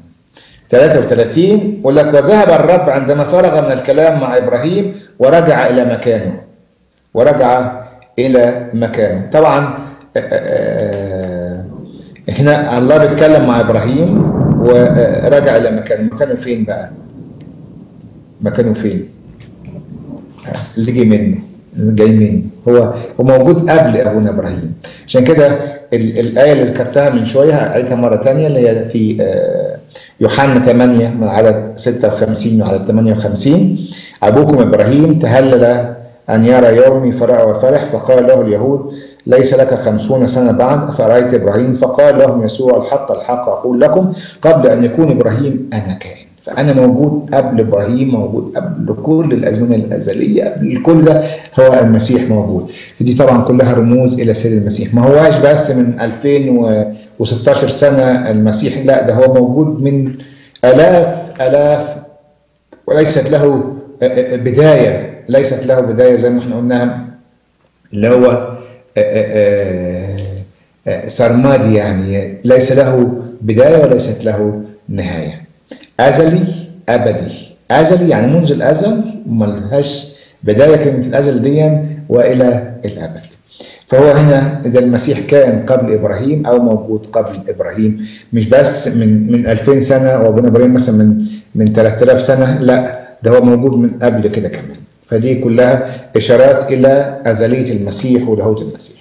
[SPEAKER 1] 33 يقول لك وذهب الرب عندما فرغ من الكلام مع إبراهيم ورجع إلى مكانه ورجع إلى مكانه طبعا آه، آه، هنا الله بيتكلم مع إبراهيم ورجع إلى مكانه مكانه فين بقى مكانه فين اللي جه منه اللي جاي منه هو هو موجود قبل ابونا ابراهيم عشان كده ال- الايه اللي ذكرتها من شويه هعيدها مره تانية اللي هي في آه، يوحنا 8 من عدد 56 من عدد 58 ابوكم ابراهيم تهلل ان يرى يومي فراى وفرح فقال له اليهود ليس لك خمسون سنة بعد فرأيت إبراهيم فقال لهم يسوع الحق الحق أقول لكم قبل أن يكون إبراهيم أنا كائن فأنا موجود قبل إبراهيم موجود قبل كل الأزمنة الأزلية قبل كل ده هو المسيح موجود فدي طبعا كلها رموز إلى سيد المسيح ما هواش بس من 2016 سنة المسيح لا ده هو موجود من آلاف آلاف وليست له بداية ليست له بداية زي ما احنا قلناها اللي هو سرمادي يعني ليس له بداية وليست له نهاية أزلي أبدي أزلي يعني منذ الأزل ملهاش بداية كلمة الأزل دي وإلى الأبد فهو هنا إذا المسيح كان قبل إبراهيم أو موجود قبل إبراهيم مش بس من من 2000 سنة وأبونا إبراهيم مثلا من من 3000 سنة لا ده هو موجود من قبل كده كمان فدي كلها إشارات إلى أزلية المسيح ولاهوت المسيح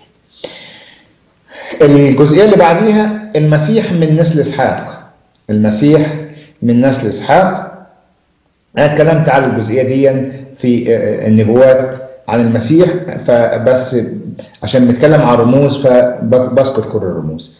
[SPEAKER 1] الجزئية اللي بعديها المسيح من نسل إسحاق المسيح من نسل إسحاق أنا اتكلمت على الجزئية دي في النبوات عن المسيح فبس عشان نتكلم عن الرموز فبذكر كل الرموز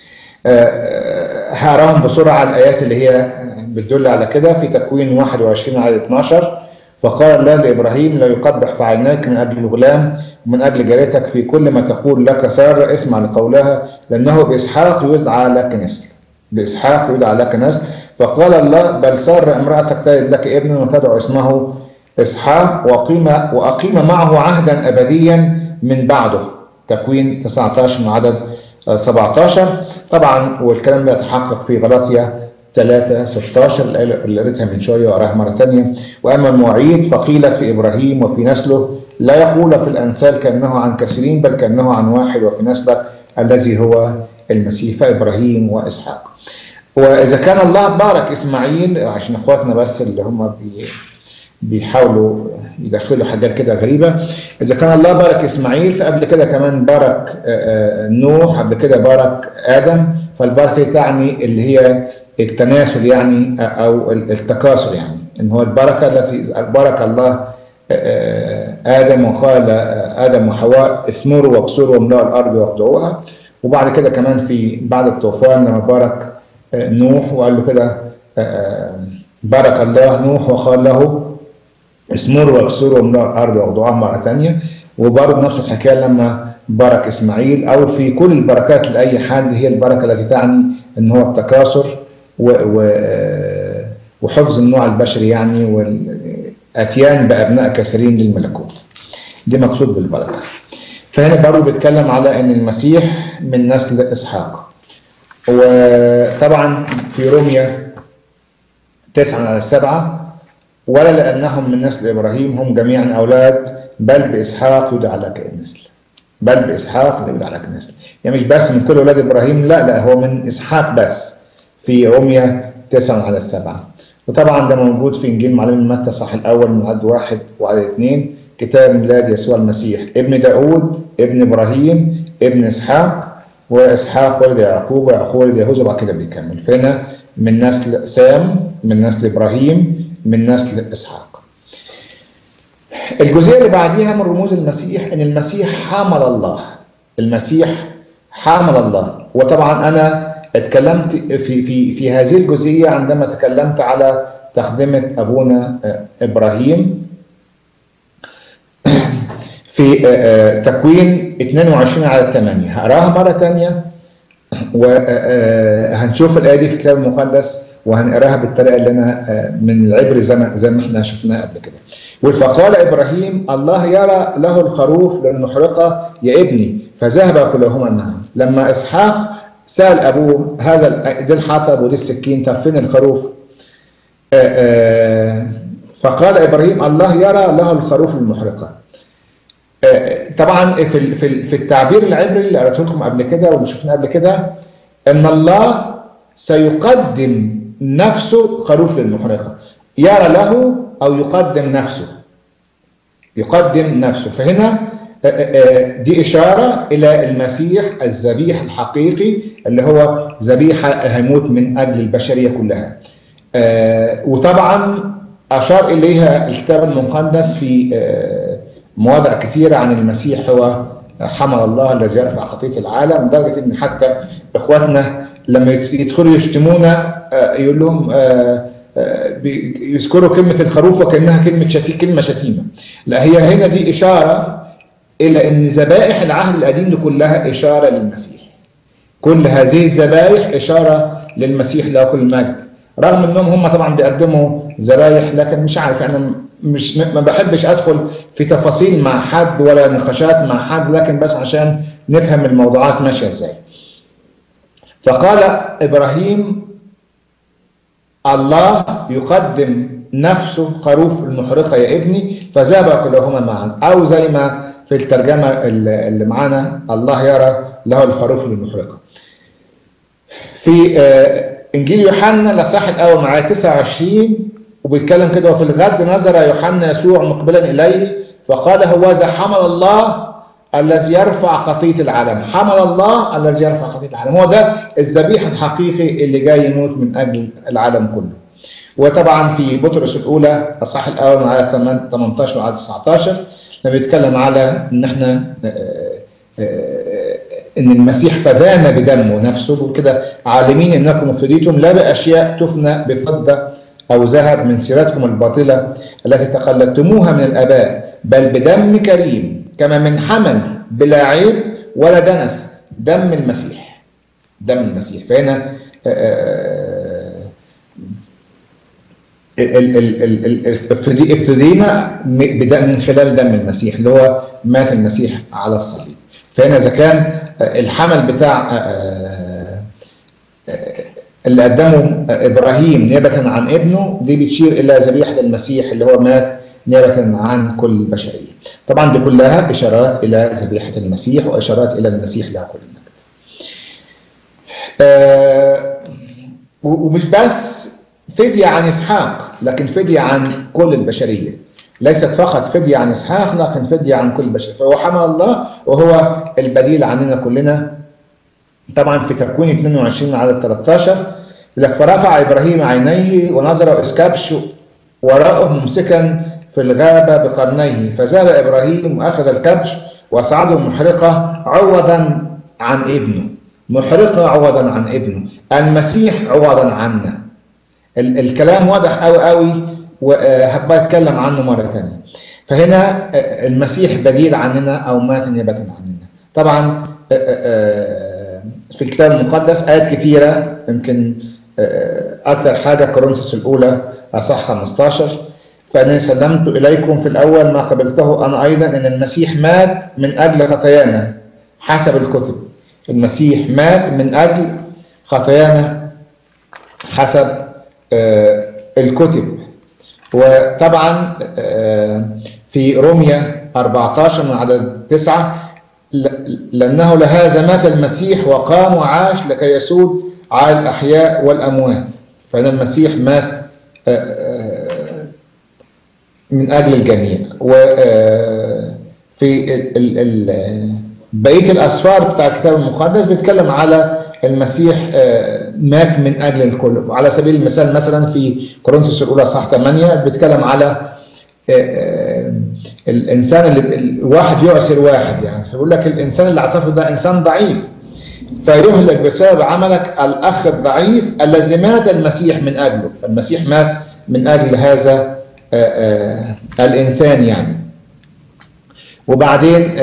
[SPEAKER 1] هقراهم بسرعة الآيات اللي هي بتدل على كده في تكوين 21 على 12 فقال الله لإبراهيم لا يقبح في عيناك من أجل الغلام ومن أجل جارتك في كل ما تقول لك سارة اسمع لقولها لأنه بإسحاق يدعى لك نسل بإسحاق يدعى لك نسل فقال الله بل سار امرأتك تلد لك ابنا وتدعو اسمه إسحاق وأقيم وأقيم معه عهدا أبديا من بعده تكوين 19 من عدد 17 طبعا والكلام ده يتحقق في غلاطيا 3 16 اللي قريتها من شويه وأراها مرة ثانية وأما المواعيد فقيلت في إبراهيم وفي نسله لا يقول في الأنسال كأنه عن كثيرين بل كأنه عن واحد وفي نسلك الذي هو المسيح فإبراهيم وإسحاق وإذا كان الله بارك إسماعيل عشان إخواتنا بس اللي هم بي بيحاولوا يدخلوا حاجات كده غريبة إذا كان الله بارك إسماعيل فقبل كده كمان بارك نوح قبل كده بارك آدم فالبركة تعني اللي هي التناسل يعني أو التكاثر يعني إن هو البركة التي بارك الله آدم وقال آدم وحواء اثمروا واكسروا واملأوا الأرض واخضعوها وبعد كده كمان في بعد الطوفان لما بارك نوح وقال له كده بارك الله نوح وقال له اثمروا واكسروا واملأوا الأرض واخضعوها مرة ثانية وبرضه نفس الحكاية لما بارك إسماعيل أو في كل البركات لأي حد هي البركة التي تعني إن هو التكاثر و و وحفظ النوع البشري يعني والاتيان بابناء كثيرين للملكوت دي مقصود بالبركه فهنا برضه بيتكلم على ان المسيح من نسل اسحاق وطبعا في روميا تسعة على السبعة ولا لأنهم من نسل إبراهيم هم جميعا أولاد بل بإسحاق يدعى لك النسل بل بإسحاق يدعى لك النسل يعني مش بس من كل أولاد إبراهيم لا لا هو من إسحاق بس في روميا تسعة على السبعة وطبعا ده موجود في إنجيل معلم متى صح الأول من عدد واحد وعدد اثنين كتاب ميلاد يسوع المسيح ابن داود ابن إبراهيم ابن إسحاق وإسحاق ولد يعقوب ويعقوب ولد يهوذا وبعد كده بيكمل فهنا من نسل سام من نسل إبراهيم من نسل إسحاق الجزئية اللي بعديها من رموز المسيح إن المسيح حامل الله المسيح حامل الله وطبعا أنا اتكلمت في في في هذه الجزئية عندما تكلمت على تقدمة أبونا إبراهيم في تكوين 22 على 8 هقراها مرة تانية وهنشوف الآية دي في الكتاب المقدس وهنقراها بالطريقة اللي أنا من العبري زي ما زي ما احنا شفناها قبل كده. فقال إبراهيم الله يرى له الخروف للمحرقة يا ابني فذهب كلاهما معا. لما إسحاق سأل أبوه هذا دي الحطب ودي السكين طب فين الخروف؟ فقال إبراهيم الله يرى له الخروف للمحرقة. طبعا في في التعبير العبري اللي قريته لكم قبل كده واللي شفناه قبل كده ان الله سيقدم نفسه خروف للمحرقه يرى له او يقدم نفسه يقدم نفسه فهنا دي اشاره الى المسيح الذبيح الحقيقي اللي هو ذبيحه هيموت من اجل البشريه كلها وطبعا اشار اليها الكتاب المقدس في مواضع كثيرة عن المسيح هو حمل الله الذي يرفع خطية العالم لدرجة إن حتى إخواتنا لما يدخلوا يشتمونا يقول لهم يذكروا كلمة الخروف وكأنها كلمة شتي كلمة شتيمة لا هي هنا دي إشارة إلى أن ذبائح العهد القديم دي كلها إشارة للمسيح كل هذه الذبائح إشارة للمسيح له كل المجد رغم أنهم هم طبعا بيقدموا ذبايح لكن مش عارف أنا مش ما بحبش ادخل في تفاصيل مع حد ولا نقاشات مع حد لكن بس عشان نفهم الموضوعات ماشيه ازاي. فقال ابراهيم الله يقدم نفسه خروف المحرقه يا ابني فذهب كلهما معا او زي ما في الترجمه اللي معانا الله يرى له الخروف المحرقه. في انجيل يوحنا الاصحاح الاول معايا 29 وبيتكلم كده وفي الغد نظر يوحنا يسوع مقبلا اليه فقال هوذا حمل الله الذي يرفع خطيه العالم حمل الله الذي يرفع خطيه العالم هو ده الذبيح الحقيقي اللي جاي يموت من اجل العالم كله وطبعا في بطرس الاولى اصحاح الاول على 18 وعلى 19 لما بيتكلم على ان احنا ان المسيح فدانا بدمه نفسه كده عالمين انكم افتديتم لا باشياء تفنى بفضه أو ذهب من سيرتكم الباطلة التي تخلدتموها من الآباء بل بدم كريم كما من حمل بلا عيب ولا دنس دم المسيح دم المسيح فهنا افتدينا من خلال دم المسيح اللي هو مات المسيح على الصليب فهنا إذا كان الحمل بتاع اللي قدمه ابراهيم نيابه عن ابنه دي بتشير الى ذبيحه المسيح اللي هو مات نيابه عن كل البشريه. طبعا دي كلها اشارات الى ذبيحه المسيح واشارات الى المسيح له كل المجد. آه ومش بس فديه عن اسحاق لكن فديه عن كل البشريه. ليست فقط فديه عن اسحاق لكن فديه عن كل البشريه، فهو حمل الله وهو البديل عننا كلنا طبعا في تكوين 22 على 13 لك فرفع ابراهيم عينيه ونظر اسكبش وراءه ممسكا في الغابه بقرنيه فذهب ابراهيم واخذ الكبش وصعده محرقه عوضا عن ابنه محرقه عوضا عن ابنه المسيح عوضا عنا ال الكلام واضح قوي قوي وهبقى اتكلم عنه مره ثانيه فهنا المسيح بديل عننا او مات نيابه عننا طبعا في الكتاب المقدس آيات كتيرة يمكن أكثر حاجة كورنثوس الأولى أصح 15 فأني سلمت إليكم في الأول ما قبلته أنا أيضا أن المسيح مات من أجل خطايانا حسب الكتب المسيح مات من أجل خطايانا حسب الكتب وطبعا في روميا 14 من عدد 9 لأنه لهذا مات المسيح وقام وعاش لكي يسود على الأحياء والأموات فإن المسيح مات من أجل الجميع وفي بقية الأسفار بتاع الكتاب المقدس بيتكلم على المسيح مات من أجل الكل على سبيل المثال مثلا في كورنثوس الأولى صح 8 بيتكلم على الانسان اللي الواحد يعسر واحد يعني فيقول لك الانسان اللي عصفه ده انسان ضعيف فيهلك بسبب عملك الاخ الضعيف الذي مات المسيح من اجله فالمسيح مات من اجل هذا الانسان يعني وبعدين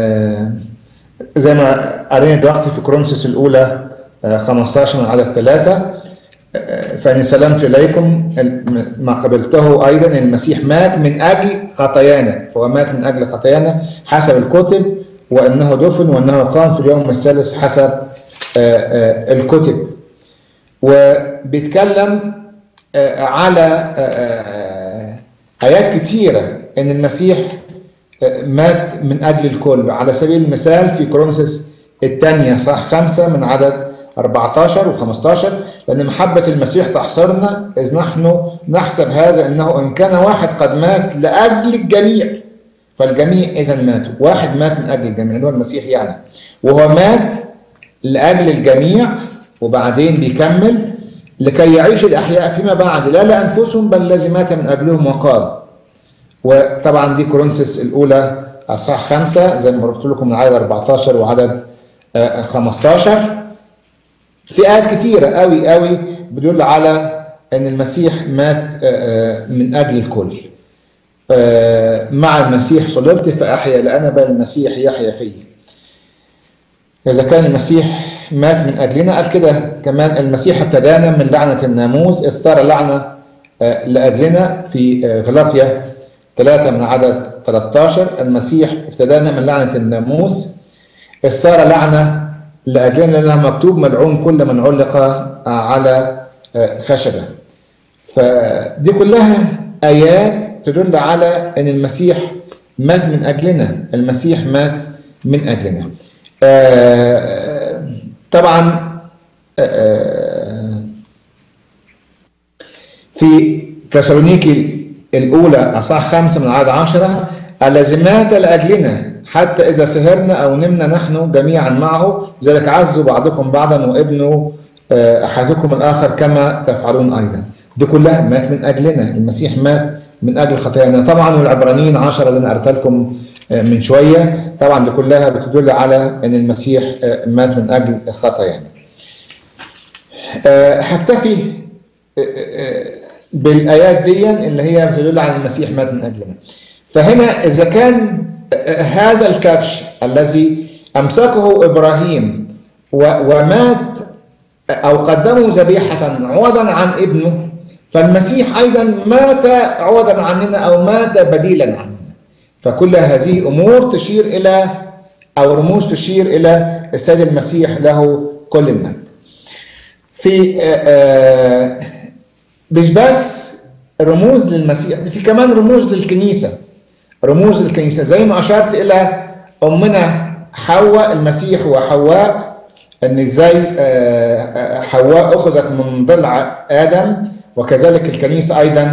[SPEAKER 1] زي ما قرينا دلوقتي في كورنثوس الاولى 15 من عدد ثلاثة فإن سلمت إليكم ما قبلته أيضا المسيح مات من أجل خطايانا فهو مات من أجل خطايانا حسب الكتب وأنه دفن وأنه قام في اليوم الثالث حسب الكتب وبيتكلم على آيات كتيرة أن المسيح مات من أجل الكل على سبيل المثال في كورنثوس الثانية صح خمسة من عدد 14 و15 لأن محبة المسيح تحصرنا إذ نحن نحسب هذا أنه إن كان واحد قد مات لأجل الجميع فالجميع إذا ماتوا واحد مات من أجل الجميع اللي هو المسيح يعني وهو مات لأجل الجميع وبعدين بيكمل لكي يعيش الأحياء فيما بعد لا لأنفسهم بل الذي مات من أجلهم وقال وطبعا دي كورنثوس الأولى أصحاح خمسة زي ما قلت لكم من عدد 14 وعدد 15 في آيات كتيرة قوي قوي بتدل على أن المسيح مات من أجل الكل مع المسيح صلبت فأحيا لأنا بل المسيح يحيا فيه إذا كان المسيح مات من أجلنا قال كده كمان المسيح ابتدانا من لعنة الناموس إذ صار لعنة لأجلنا في غلاطيا 3 من عدد 13 المسيح ابتدانا من لعنة الناموس إذ صار لعنة لأجلنا لأنها مكتوب ملعون كل من علق على خشبة فدي كلها آيات تدل على أن المسيح مات من أجلنا المسيح مات من أجلنا طبعا في تسالونيكي الأولى أصح خمسة من عدد عشرة الذي مات لأجلنا حتى إذا سهرنا أو نمنا نحن جميعا معه ذلك عزوا بعضكم بعضا وابنوا أحدكم الآخر كما تفعلون أيضا دي كلها مات من أجلنا المسيح مات من أجل خطايانا طبعا والعبرانيين عشرة اللي أنا قلت لكم من شوية طبعا دي كلها بتدل على أن المسيح مات من أجل خطايانا هكتفي بالآيات دي اللي هي بتدل على المسيح مات من أجلنا فهنا إذا كان هذا الكبش الذي أمسكه إبراهيم ومات أو قدمه ذبيحة عوضا عن ابنه فالمسيح أيضا مات عوضا عننا أو مات بديلا عننا فكل هذه أمور تشير إلى أو رموز تشير إلى السيد المسيح له كل المجد في مش بس رموز للمسيح في كمان رموز للكنيسه رموز للكنيسة زي ما أشرت إلى أمنا حواء المسيح وحواء أن إزاي حواء أخذت من ضلع آدم وكذلك الكنيسة أيضا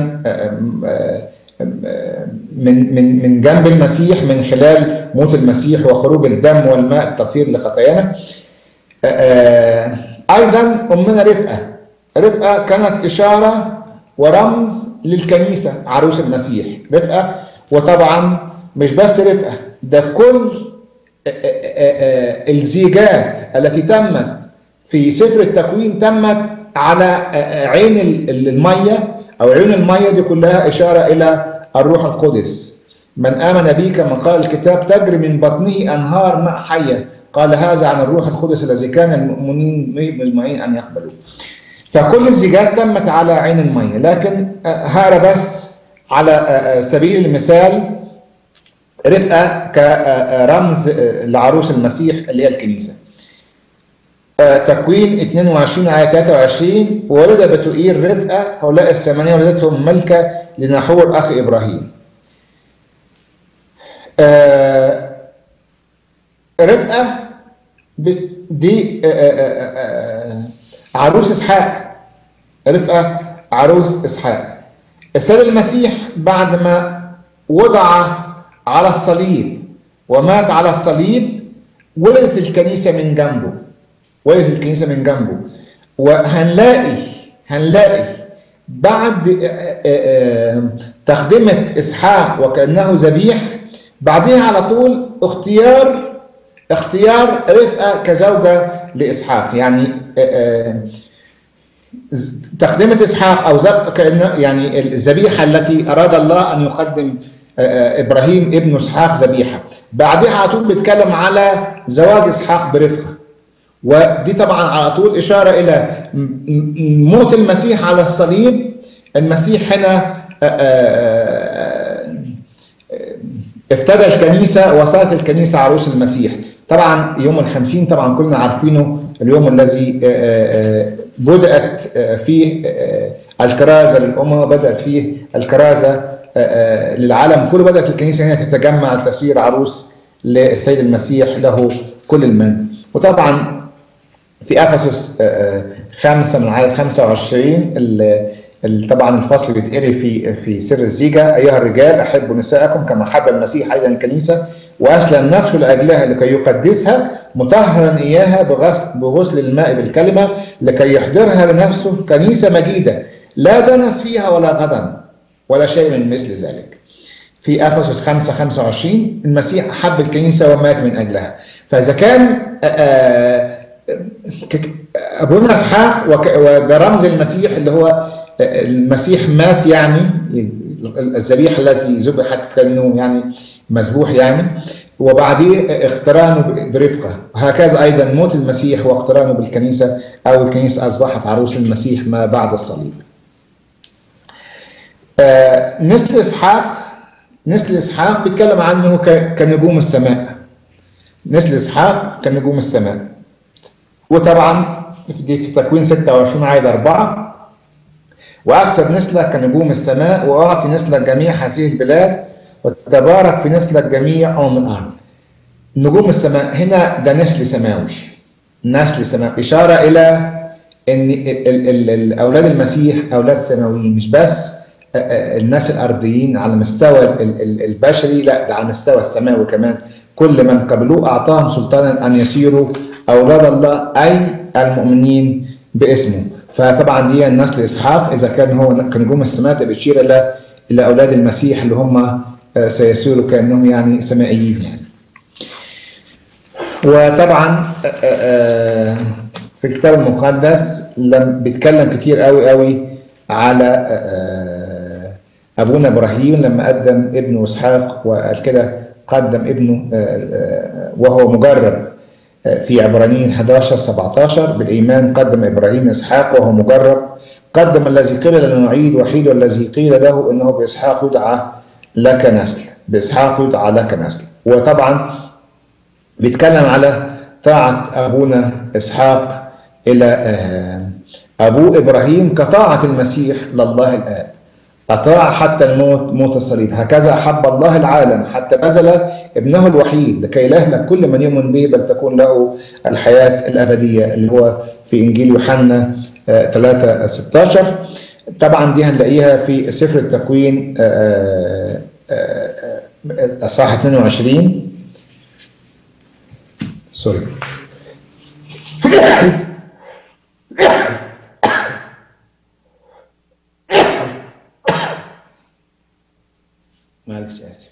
[SPEAKER 1] من من من جنب المسيح من خلال موت المسيح وخروج الدم والماء التطهير لخطايانا أيضا أمنا رفقة رفقة كانت إشارة ورمز للكنيسة عروس المسيح رفقة وطبعا مش بس رفقة ده كل الزيجات التي تمت في سفر التكوين تمت على عين المية أو عيون المية دي كلها إشارة إلى الروح القدس من آمن بي كما قال الكتاب تجري من بطنه أنهار ماء حية قال هذا عن الروح القدس الذي كان المؤمنين مجمعين أن يقبلوه فكل الزيجات تمت على عين المية لكن هذا بس على سبيل المثال رفقة كرمز لعروس المسيح اللي هي الكنيسة تكوين 22 آية 23 وولد بتوئيل رفقة هؤلاء الثمانية ولدتهم ملكة لنحور أخي إبراهيم آه رفقة دي آه عروس إسحاق رفقة عروس إسحاق السيد المسيح بعد ما وضع على الصليب ومات على الصليب ولدت الكنيسة من جنبه ولدت الكنيسة من جنبه وهنلاقي هنلاقي بعد تقدمة إسحاق وكأنه ذبيح بعدها على طول اختيار اختيار رفقة كزوجة لإسحاق يعني تقدمة إسحاق أو كأن يعني الذبيحة التي أراد الله أن يقدم إبراهيم ابن إسحاق ذبيحة بعدها على طول بيتكلم على زواج إسحاق برفقة ودي طبعا على طول إشارة إلى موت المسيح على الصليب المسيح هنا افتدى الكنيسة وصارت الكنيسة عروس المسيح طبعا يوم الخمسين طبعا كلنا عارفينه اليوم الذي بدأت فيه الكرازة للأمة بدأت فيه الكرازة للعالم كله بدأت الكنيسة هنا تتجمع لتصير عروس للسيد المسيح له كل المن وطبعا في افسس خمسة من عدد 25 طبعا الفصل بيتقري في في سر الزيجة أيها الرجال أحبوا نساءكم كما حب المسيح أيضا الكنيسة وأسلم نفسه لأجلها لكي يقدسها مطهرا إياها بغسل, بغسل الماء بالكلمة لكي يحضرها لنفسه كنيسة مجيدة لا دنس فيها ولا غضن ولا شيء من مثل ذلك في افسس 5 25 المسيح احب الكنيسه ومات من اجلها فاذا كان ابونا اسحاق وده رمز المسيح اللي هو المسيح مات يعني الذبيحه التي ذبحت كانه يعني مذبوح يعني وبعديه اقترانه برفقه هكذا ايضا موت المسيح واقترانه بالكنيسه او الكنيسه اصبحت عروس المسيح ما بعد الصليب. آه نسل اسحاق نسل اسحاق بيتكلم عنه كنجوم السماء نسل اسحاق كنجوم السماء وطبعا في تكوين 26 عدد 4 واكثر نسلك كنجوم السماء واعطي نسلك جميع هذه البلاد وتبارك في نسلك جميع امم الارض نجوم السماء هنا ده نسل سماوي نسل سماوي اشاره الى ان اولاد المسيح اولاد سماويين مش بس الناس الارضيين على المستوى البشري لا ده على المستوى السماوي كمان كل من قبلوه اعطاهم سلطانا ان يصيروا اولاد الله اي المؤمنين باسمه فطبعا دي النسل اسحاق اذا كان هو كنجوم السماء بتشير الى الى اولاد المسيح اللي هم سيصيروا كانهم يعني سمائيين يعني وطبعا في الكتاب المقدس لم بيتكلم كتير قوي قوي على ابونا ابراهيم لما قدم ابنه اسحاق وقال كده قدم ابنه وهو مجرب في عبرانيين 11 17 بالايمان قدم ابراهيم اسحاق وهو مجرب قدم الذي قيل لنا نعيد وحيد والذي قيل له انه باسحاق يدعى لك نسل باسحاق يدعى لك نسل وطبعا بيتكلم على طاعه ابونا اسحاق الى ابوه ابراهيم كطاعه المسيح لله الاب أطاع حتى الموت موت الصليب هكذا أحب الله العالم حتى بذل ابنه الوحيد لكي لا يهلك كل من يؤمن به بل تكون له الحياة الأبدية اللي هو في إنجيل يوحنا 3 16 طبعا دي هنلاقيها في سفر التكوين أصحاح 22 سوري معلش اسف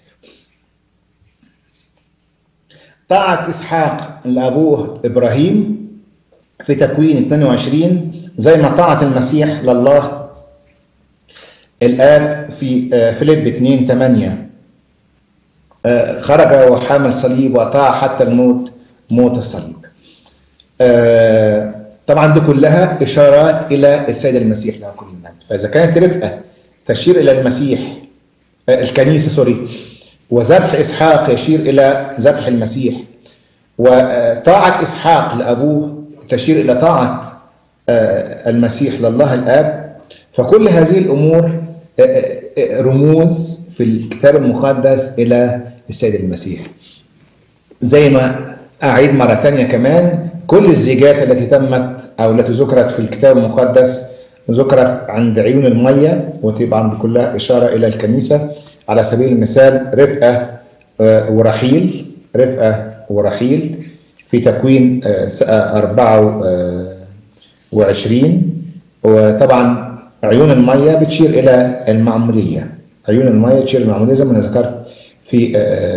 [SPEAKER 1] طاعة اسحاق لابوه ابراهيم في تكوين 22 زي ما طاعة المسيح لله الاب في فيليب 2 8 خرج وحامل صليب وطاع حتى الموت موت الصليب طبعا دي كلها اشارات الى السيد المسيح له كل المجد فاذا كانت رفقه تشير الى المسيح الكنيسة سوري وذبح إسحاق يشير إلى ذبح المسيح وطاعة إسحاق لأبوه تشير إلى طاعة المسيح لله الآب فكل هذه الأمور رموز في الكتاب المقدس إلى السيد المسيح زي ما أعيد مرة تانية كمان كل الزيجات التي تمت أو التي ذكرت في الكتاب المقدس ذكرت عند عيون المية وطبعا كلها إشارة إلى الكنيسة على سبيل المثال رفقة ورحيل رفقة ورحيل في تكوين 24 وطبعا عيون المية بتشير إلى المعمودية عيون المية تشير المعمودية زي ما أنا ذكرت في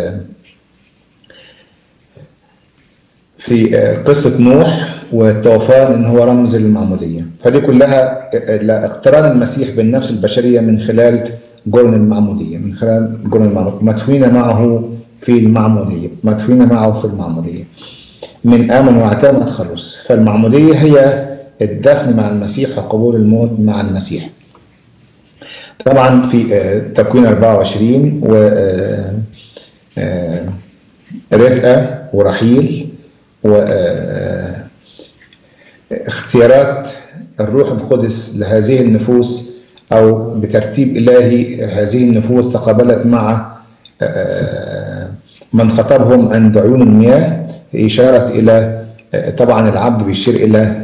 [SPEAKER 1] في قصة نوح والطوفان ان هو رمز للمعمودية فدي كلها اقتران المسيح بالنفس البشرية من خلال جرن المعمودية من خلال جرن المعمودية مدفونين معه في المعمودية مدفونين معه في المعمودية من آمن واعتمد خلص فالمعمودية هي الدفن مع المسيح وقبول الموت مع المسيح طبعا في تكوين 24 و رفقة ورحيل و اختيارات الروح القدس لهذه النفوس او بترتيب الهي هذه النفوس تقابلت مع من خطبهم عند عيون المياه اشاره الى طبعا العبد بيشير الى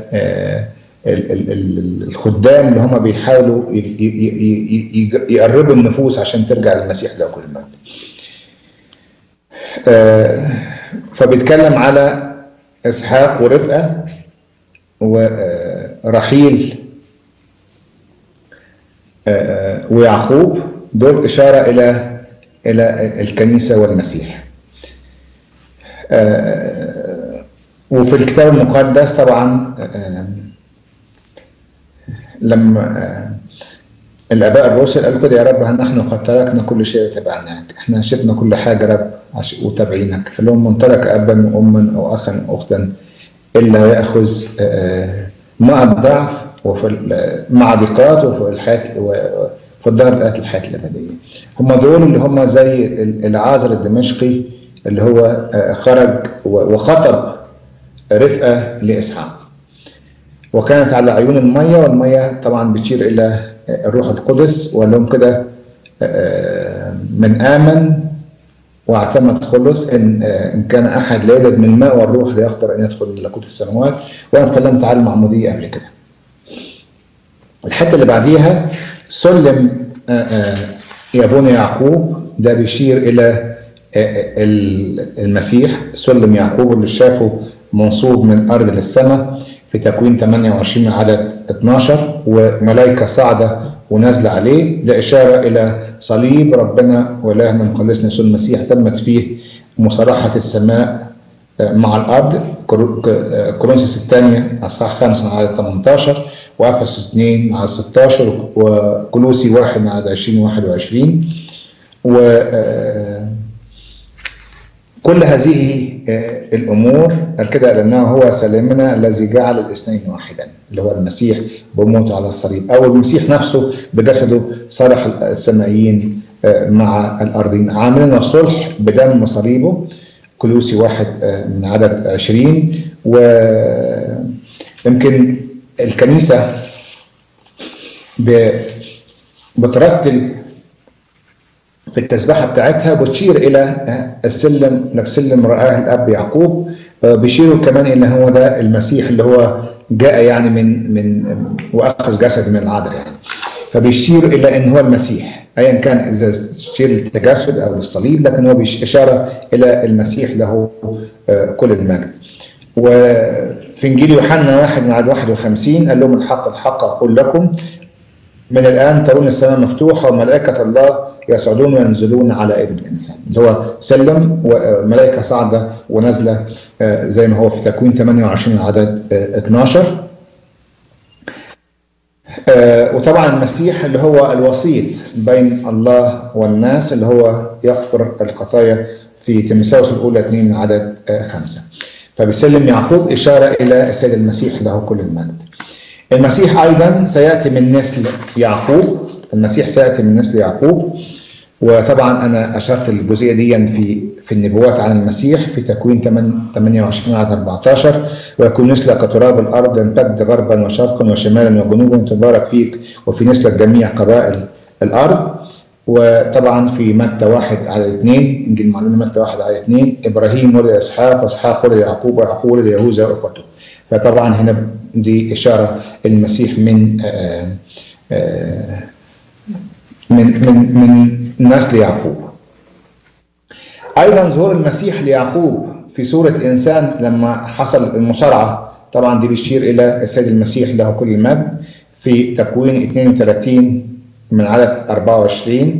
[SPEAKER 1] الخدام اللي هم بيحاولوا يقربوا النفوس عشان ترجع للمسيح له كل المجد. فبيتكلم على اسحاق ورفقه ورحيل ويعقوب دول اشاره الى الى الكنيسه والمسيح. وفي الكتاب المقدس طبعا لما الاباء الرسل قالوا كده يا رب ها نحن قد تركنا كل شيء وتبعناك احنا شفنا كل حاجه رب وتابعينك قال لهم من ترك ابا واما او اخا واختا الا ياخذ مع الضعف وفي مع ضيقات وفي الحياه وفي الدهر الاتي الحياه الابديه هم دول اللي هم زي العازر الدمشقي اللي هو خرج وخطب رفقه لاسحاق وكانت على عيون المية والمية طبعا بتشير إلى الروح القدس وقال لهم كده من آمن واعتمد خلص إن إن كان أحد لا يولد من الماء والروح لا يقدر أن يدخل ملكوت السماوات وأنا اتكلمت عن المعمودية قبل كده. الحتة اللي بعديها سلم يا بني يعقوب ده بيشير إلى المسيح سلم يعقوب اللي شافه منصوب من أرض للسماء في تكوين 28 عدد 12 وملائكة صاعدة ونازلة عليه ده إشارة إلى صليب ربنا وإلهنا مخلصنا يسوع المسيح تمت فيه مصالحة السماء مع الأرض كورنثوس الثانية أصحاح 5 عدد 18 وأفسس 2 عدد 16 وكلوسي 1 عدد 20 21 و كل هذه الامور قال كده لانه هو سلامنا الذي جعل الاثنين واحدا اللي هو المسيح بموته على الصليب او المسيح نفسه بجسده صالح السمائيين مع الارضين عاملين الصلح بدم صليبه كلوسي واحد من عدد 20 ويمكن الكنيسه بترتل في التسبحة بتاعتها بتشير إلى السلم لك سلم رآه الأب يعقوب بيشيروا كمان إن هو ده المسيح اللي هو جاء يعني من من وأخذ جسد من العذراء يعني فبيشير إلى إن هو المسيح أيا كان إذا شير للتجسد أو للصليب لكن هو إشارة إلى المسيح له كل المجد وفي إنجيل يوحنا واحد من عدد 51 قال لهم الحق الحق أقول لكم من الآن ترون السماء مفتوحة وملائكة الله يصعدون وينزلون على ابن الإنسان اللي هو سلم وملائكة صاعدة ونازلة زي ما هو في تكوين 28 عدد 12 وطبعا المسيح اللي هو الوسيط بين الله والناس اللي هو يغفر الخطايا في تيموثاوس الأولى 2 عدد 5 فبيسلم يعقوب إشارة إلى السيد المسيح له كل المجد المسيح ايضا سياتي من نسل يعقوب المسيح سياتي من نسل يعقوب وطبعا انا اشرت الجزئيه دي في في النبوات عن المسيح في تكوين 28 عدد 14 ويكون نسلك كتراب الارض يمتد غربا وشرقا وشمالا وجنوبا تبارك فيك وفي نسلك جميع قبائل الارض وطبعا في متى واحد على اثنين انجيل معلومه متى واحد على اثنين ابراهيم ولد اسحاق واسحاق ولد يعقوب ويعقوب ولد يهوذا واخوته فطبعا هنا دي اشاره المسيح من آآ آآ من من من نسل يعقوب ايضا ظهور المسيح ليعقوب في صوره انسان لما حصل المصارعه طبعا دي بيشير الى السيد المسيح له كل المجد في تكوين 32 من عدد 24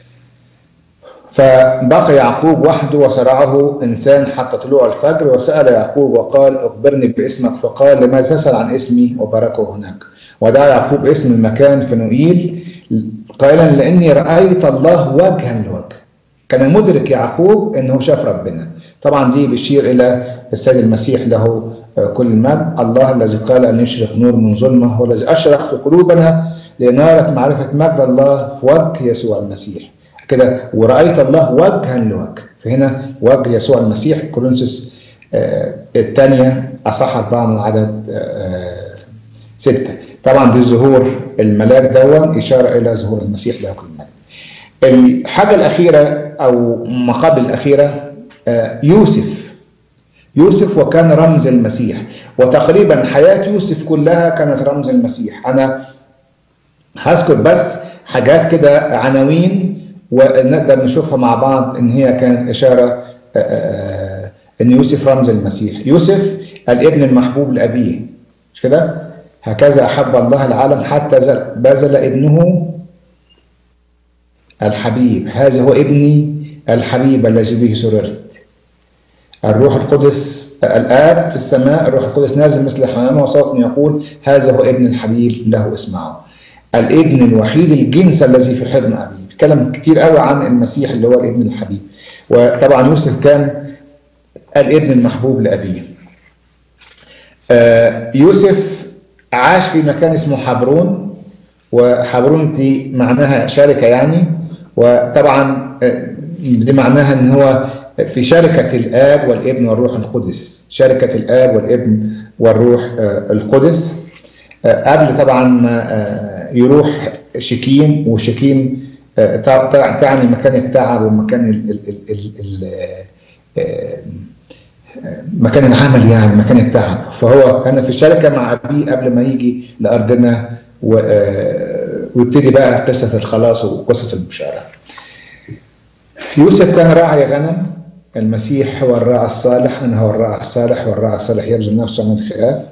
[SPEAKER 1] فبقى يعقوب وحده وصرعه انسان حتى طلوع الفجر وسال يعقوب وقال اخبرني باسمك فقال لماذا تسال عن اسمي وباركه هناك ودعا يعقوب اسم المكان فنوئيل قائلا لاني رايت الله وجها لوجه كان مدرك يعقوب انه شاف ربنا طبعا دي بيشير الى السيد المسيح له كل المجد الله الذي قال ان يشرق نور من ظلمه والذي اشرق في قلوبنا لنارة معرفة مجد الله في وجه يسوع المسيح كده ورأيت الله وجها لوجه فهنا وجه يسوع المسيح كورنثوس آه الثانية أصح أربعة من عدد آه ستة طبعا دي ظهور الملاك دون إشارة إلى ظهور المسيح له كل المجد الحاجة الأخيرة أو ما قبل الأخيرة آه يوسف يوسف وكان رمز المسيح وتقريبا حياة يوسف كلها كانت رمز المسيح أنا هذكر بس حاجات كده عناوين ونقدر نشوفها مع بعض ان هي كانت اشاره ان يوسف رمز المسيح يوسف الابن المحبوب لابيه مش كده هكذا احب الله العالم حتى بذل ابنه الحبيب هذا هو ابني الحبيب الذي به سررت الروح القدس الآب في السماء الروح القدس نازل مثل حمامة وصوت يقول هذا هو ابن الحبيب له اسمعوا الابن الوحيد الجنس الذي في حضن ابيه بيتكلم كتير قوي عن المسيح اللي هو الابن الحبيب وطبعا يوسف كان الابن المحبوب لابيه آه يوسف عاش في مكان اسمه حبرون وحبرون دي معناها شركه يعني وطبعا دي معناها ان هو في شركه الاب والابن والروح القدس شركه الاب والابن والروح آه القدس قبل طبعا ما يروح شكيم وشكيم تعني مكان التعب ومكان ال ال ال ال مكان العمل يعني مكان التعب فهو كان في شركه مع ابيه قبل ما يجي لارضنا ويبتدي بقى قصه الخلاص وقصه البشاره. يوسف كان راعي غنم المسيح هو الراعي الصالح انا هو الراعي الصالح والراعي الصالح يبذل نفسه عن الخلاف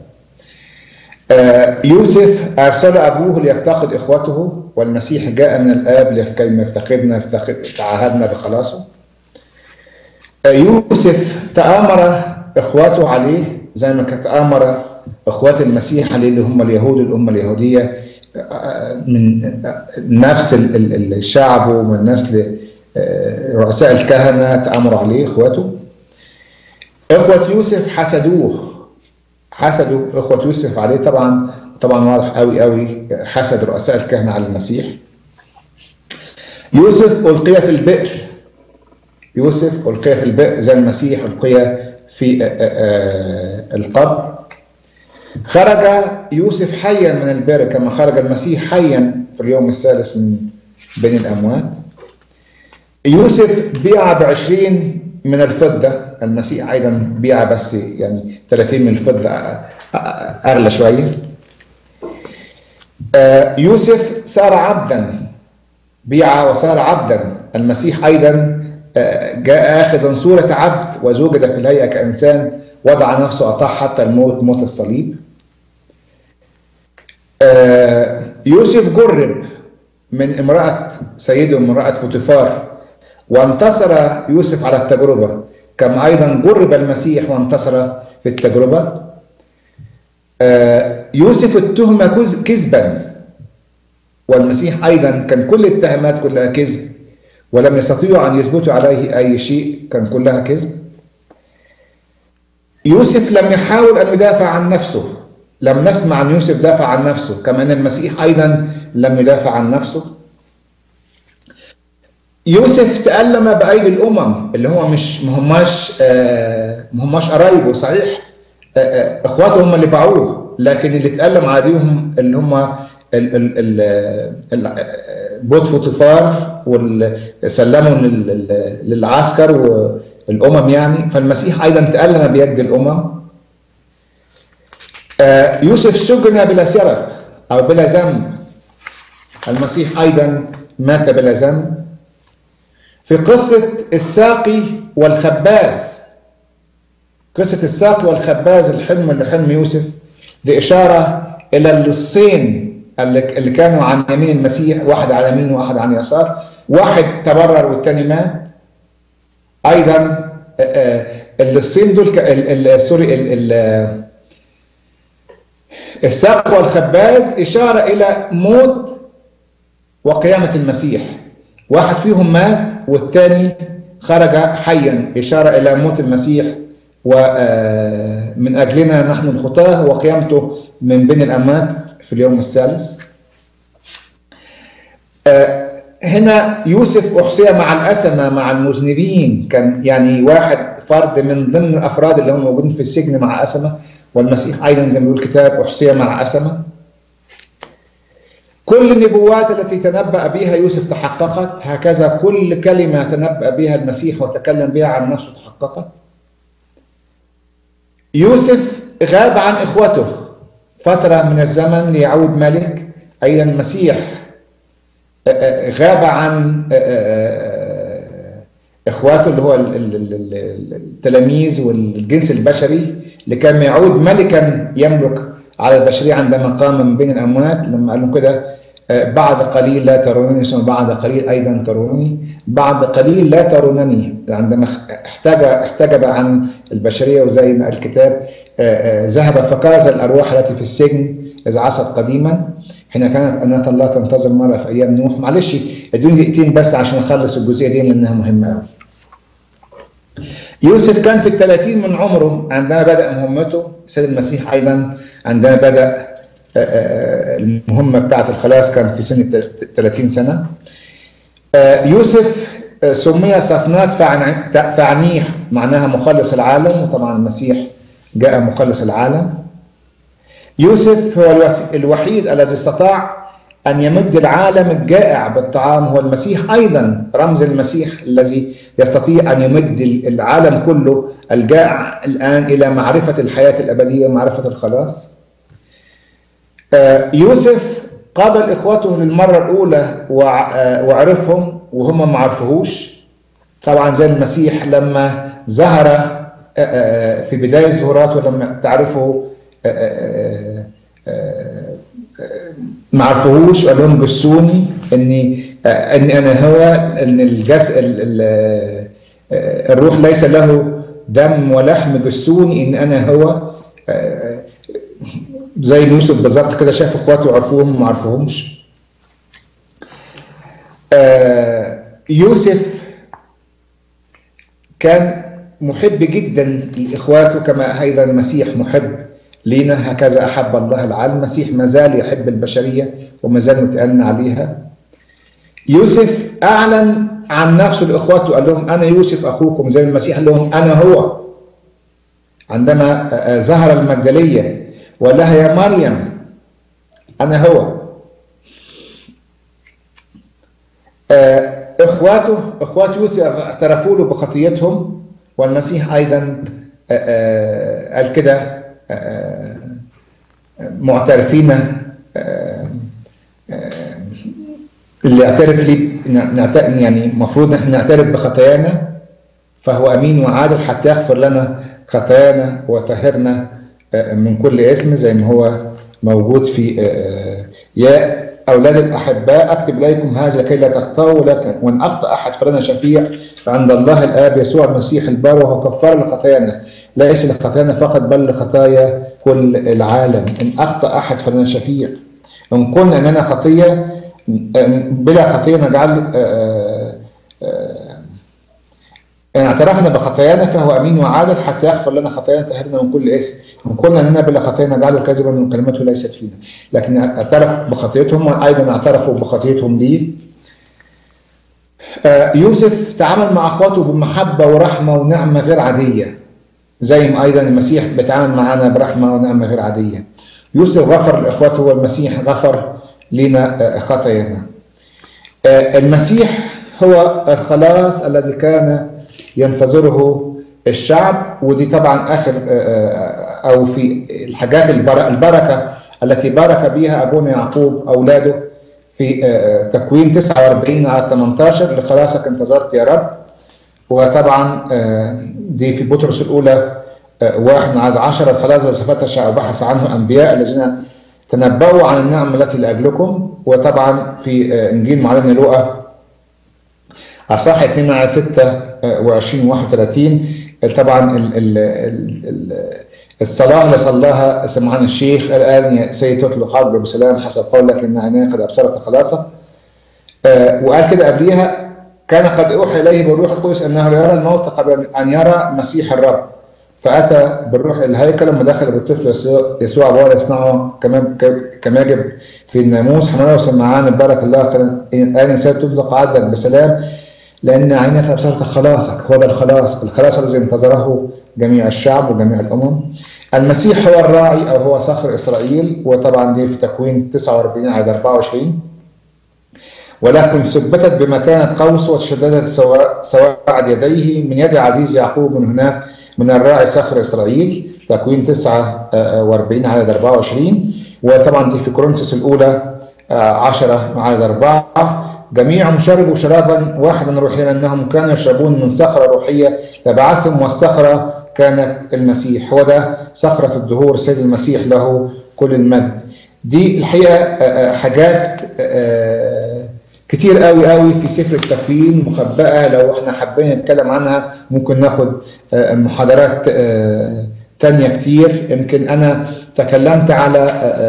[SPEAKER 1] يوسف أرسل أبوه ليفتقد إخوته والمسيح جاء من الآب لكي يفتقدنا يفتقد تعهدنا بخلاصه يوسف تآمر إخواته عليه زي ما تآمر إخوات المسيح عليه اللي هم اليهود الأمة اليهودية من نفس الشعب ومن نسل رؤساء الكهنة تآمروا عليه إخواته إخوة يوسف حسدوه حسدوا اخوه يوسف عليه طبعا طبعا واضح قوي قوي حسد رؤساء الكهنه على المسيح يوسف القي في البئر يوسف القي في البئر زي المسيح القي في القبر خرج يوسف حيا من البئر كما خرج المسيح حيا في اليوم الثالث من بين الاموات يوسف بيع بعشرين من الفضة المسيح أيضا بيع بس يعني 30 من الفضة أغلى شوية يوسف صار عبدا بيع وصار عبدا المسيح أيضا جاء آخذا صورة عبد وزوجد في الهيئة كإنسان وضع نفسه أطاع حتى الموت موت الصليب يوسف جرب من امرأة سيده امرأة فوتيفار وانتصر يوسف على التجربة كما أيضا جرب المسيح وانتصر في التجربة يوسف اتهم كذبا والمسيح أيضا كان كل التهمات كلها كذب ولم يستطيعوا أن يثبتوا عليه أي شيء كان كلها كذب يوسف لم يحاول أن يدافع عن نفسه لم نسمع أن يوسف دافع عن نفسه كما أن المسيح أيضا لم يدافع عن نفسه يوسف تألم بأيدي الأمم اللي هو مش ما هماش آه، ما هماش قرايبه صحيح آه، آه، إخواته هم اللي باعوه لكن اللي تألم عليهم اللي هم ال- ال- ال- ال- بوت فوطيفار وسلموا لل- لل- للعسكر والأمم يعني فالمسيح أيضا تألم بيد الأمم آه، يوسف سجن بلا سبب أو بلا ذنب المسيح أيضا مات بلا ذنب في قصة الساقي والخباز قصة الساقي والخباز الحلم اللي حلم يوسف دي إشارة إلى اللصين اللي اللي كانوا عن يمين المسيح واحد على يمين وواحد عن يسار واحد تبرر والتاني مات أيضا آه، آه، اللصين دول ك- ال- ال- سوري ال- ال- الساق والخباز إشارة إلى موت وقيامة المسيح واحد فيهم مات والثاني خرج حيا إشارة إلى موت المسيح ومن أجلنا نحن الخطاة وقيامته من بين الأموات في اليوم الثالث آه، هنا يوسف أحصي مع الأسمة مع المذنبين كان يعني واحد فرد من ضمن الأفراد اللي هم موجودين في السجن مع أسمة والمسيح أيضا زي ما بيقول الكتاب أحصي مع أسمة كل النبوات التي تنبأ بها يوسف تحققت هكذا كل كلمة تنبأ بها المسيح وتكلم بها عن نفسه تحققت يوسف غاب عن إخوته فترة من الزمن ليعود ملك أيضا المسيح آه، آه، غاب عن آه، آه، إخواته اللي هو ال- ال- ال- ال- التلاميذ والجنس البشري لكي يعود ملكا يملك على البشرية عندما قام من بين الأموات لما قال لهم كده آه، بعد قليل لا ترونني ثم بعد قليل أيضا ترونني بعد قليل لا ترونني عندما احتجب احتجب عن البشرية وزي ما قال الكتاب آه، آه، ذهب فكرز الأرواح التي في السجن إذ عصت قديما حين كانت أناة الله تنتظر مرة في أيام نوح معلش ادوني دقيقتين بس عشان أخلص الجزئية دي لأنها مهمة أوي يوسف كان في الثلاثين من عمره عندما بدأ مهمته سيد المسيح أيضا عندما بدأ آه، آه، المهمة بتاعة الخلاص كان في سن الثلاثين سنة آه، يوسف آه، سمي صفنات فعن- فعنيح معناها مخلص العالم وطبعا المسيح جاء مخلص العالم يوسف هو الوس- الوحيد الذي استطاع أن يمد العالم الجائع بالطعام هو المسيح أيضا رمز المسيح الذي يستطيع أن يمد العالم كله الجائع الآن إلى معرفة الحياة الأبدية معرفة الخلاص آه، يوسف قابل إخوته للمرة الأولى وع- آه، وعرفهم وهم ما عرفوهوش طبعا زي المسيح لما ظهر آه، آه، في بداية ظهوراته لما تعرفوا آه، آه، آه، آه، ما عرفوهوش وقال لهم جسوني اني آه، اني انا هو ان الجس ال- ال- آه، الروح ليس له دم ولحم جسوني ان انا هو آه، زي يوسف بالظبط كده شاف اخواته وعرفوهم وما عرفوهمش آه، يوسف كان محب جدا لاخواته كما ايضا المسيح محب لينا هكذا احب الله العالم المسيح ما زال يحب البشريه وما زال متأن عليها يوسف اعلن عن نفسه لاخواته قال لهم انا يوسف اخوكم زي المسيح قال لهم انا هو عندما آه، ظهر المجدليه وقال لها يا مريم انا هو آه، اخواته اخوات يوسف اعترفوا له بخطيتهم والمسيح ايضا آه، آه، قال كده آه، معترفين آه، آه، اللي يعترف لي نعت- يعني المفروض نحن نعترف بخطايانا فهو امين وعادل حتى يغفر لنا خطايانا ويطهرنا آه، من كل اسم زي ما هو موجود في آه، يا اولاد الاحباء اكتب اليكم هذا كي لا تخطئوا لك وان اخطا احد فلنا شفيع عند الله الاب يسوع المسيح البار وهو كفار لخطايانا ليس لخطايانا فقط بل لخطايا كل العالم ان اخطا احد فلنا شفيع ان قلنا اننا خطيه بلا خطيه نجعل آه، آه، إن اعترفنا بخطايانا فهو أمين وعادل حتى يغفر لنا خطايانا تهرنا من كل اسم إن قلنا أننا بلا خطايا نجعله كذبا وكلمته ليست فينا لكن اعترف بخطيتهم وأيضا اعترفوا بخطيتهم ليه يوسف تعامل مع اخواته بمحبه ورحمه ونعمه غير عاديه زي ما ايضا المسيح بيتعامل معنا برحمه ونعمه غير عاديه يوسف غفر لاخواته والمسيح غفر لنا خطايانا المسيح هو الخلاص الذي كان ينتظره الشعب ودي طبعا اخر او في الحاجات البركه التي بارك بها ابونا يعقوب اولاده في تكوين 49 على 18 لخلاصك انتظرت يا رب وطبعا دي في بطرس الاولى واحد على عشرة الخلاص الذي فتش وبحث عنه انبياء الذين تنبأوا عن النعمة التي لأجلكم وطبعا في إنجيل معلمنا لوقا أصح 2 على 26 31 طبعا ال ال ال الصلاة اللي صلاها سمعان الشيخ الآن يا سيد تطلق قلبي بسلام حسب قولك لأن عيناك قد أبصرت خلاصك آه وقال كده قبليها كان قد أوحي إليه بالروح القدس أنه لا يرى الموت قبل أن يرى مسيح الرب فأتى بالروح الهيكل لما دخل بالطفل يسوع وهو يصنعه كما كما يجب في الناموس حمله وسمعان بارك الله الآن سيد تطلق عدلك بسلام لأن عينك أبصرت خلاصك هو ده الخلاص الخلاص الذي انتظره جميع الشعب وجميع الأمم المسيح هو الراعي أو هو صخر إسرائيل وطبعا دي في تكوين 49 عدد 24 ولكن ثبتت بمتانة قوس وتشددت سواعد يديه من يد عزيز يعقوب من هناك من الراعي صخر إسرائيل تكوين 49 عدد 24 وطبعا دي في كورنثوس الأولى 10 عدد 4 جميعهم شربوا شرابا واحدا روحيا انهم كانوا يشربون من صخره روحيه تبعتهم والصخره كانت المسيح هو ده صخره الدهور سيد المسيح له كل المجد دي الحقيقه حاجات كتير قوي قوي في سفر التكوين مخبأة لو احنا حابين نتكلم عنها ممكن ناخد محاضرات تانية كتير يمكن انا تكلمت على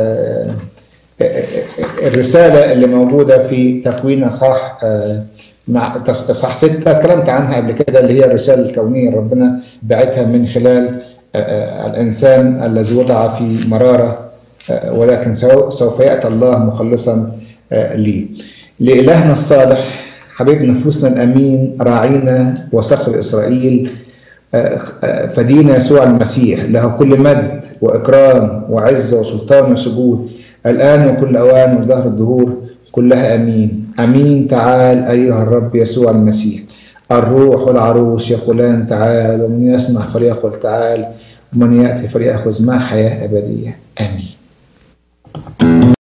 [SPEAKER 1] الرسالة اللي موجودة في تكوين أصح مع أصح ستة اتكلمت عنها قبل كده اللي هي الرسالة الكونية ربنا بعتها من خلال الإنسان الذي وضع في مرارة ولكن سوف يأتي الله مخلصا لي لإلهنا الصالح حبيب نفوسنا الأمين راعينا وصخر إسرائيل فدينا يسوع المسيح له كل مجد وإكرام وعزة وسلطان وسجود الآن وكل أوان وظهر الدهور كلها أمين أمين تعال أيها الرب يسوع المسيح الروح والعروس يقولان تعال ومن يسمع فليقل تعال ومن يأتي فليأخذ ما حياة أبدية آمين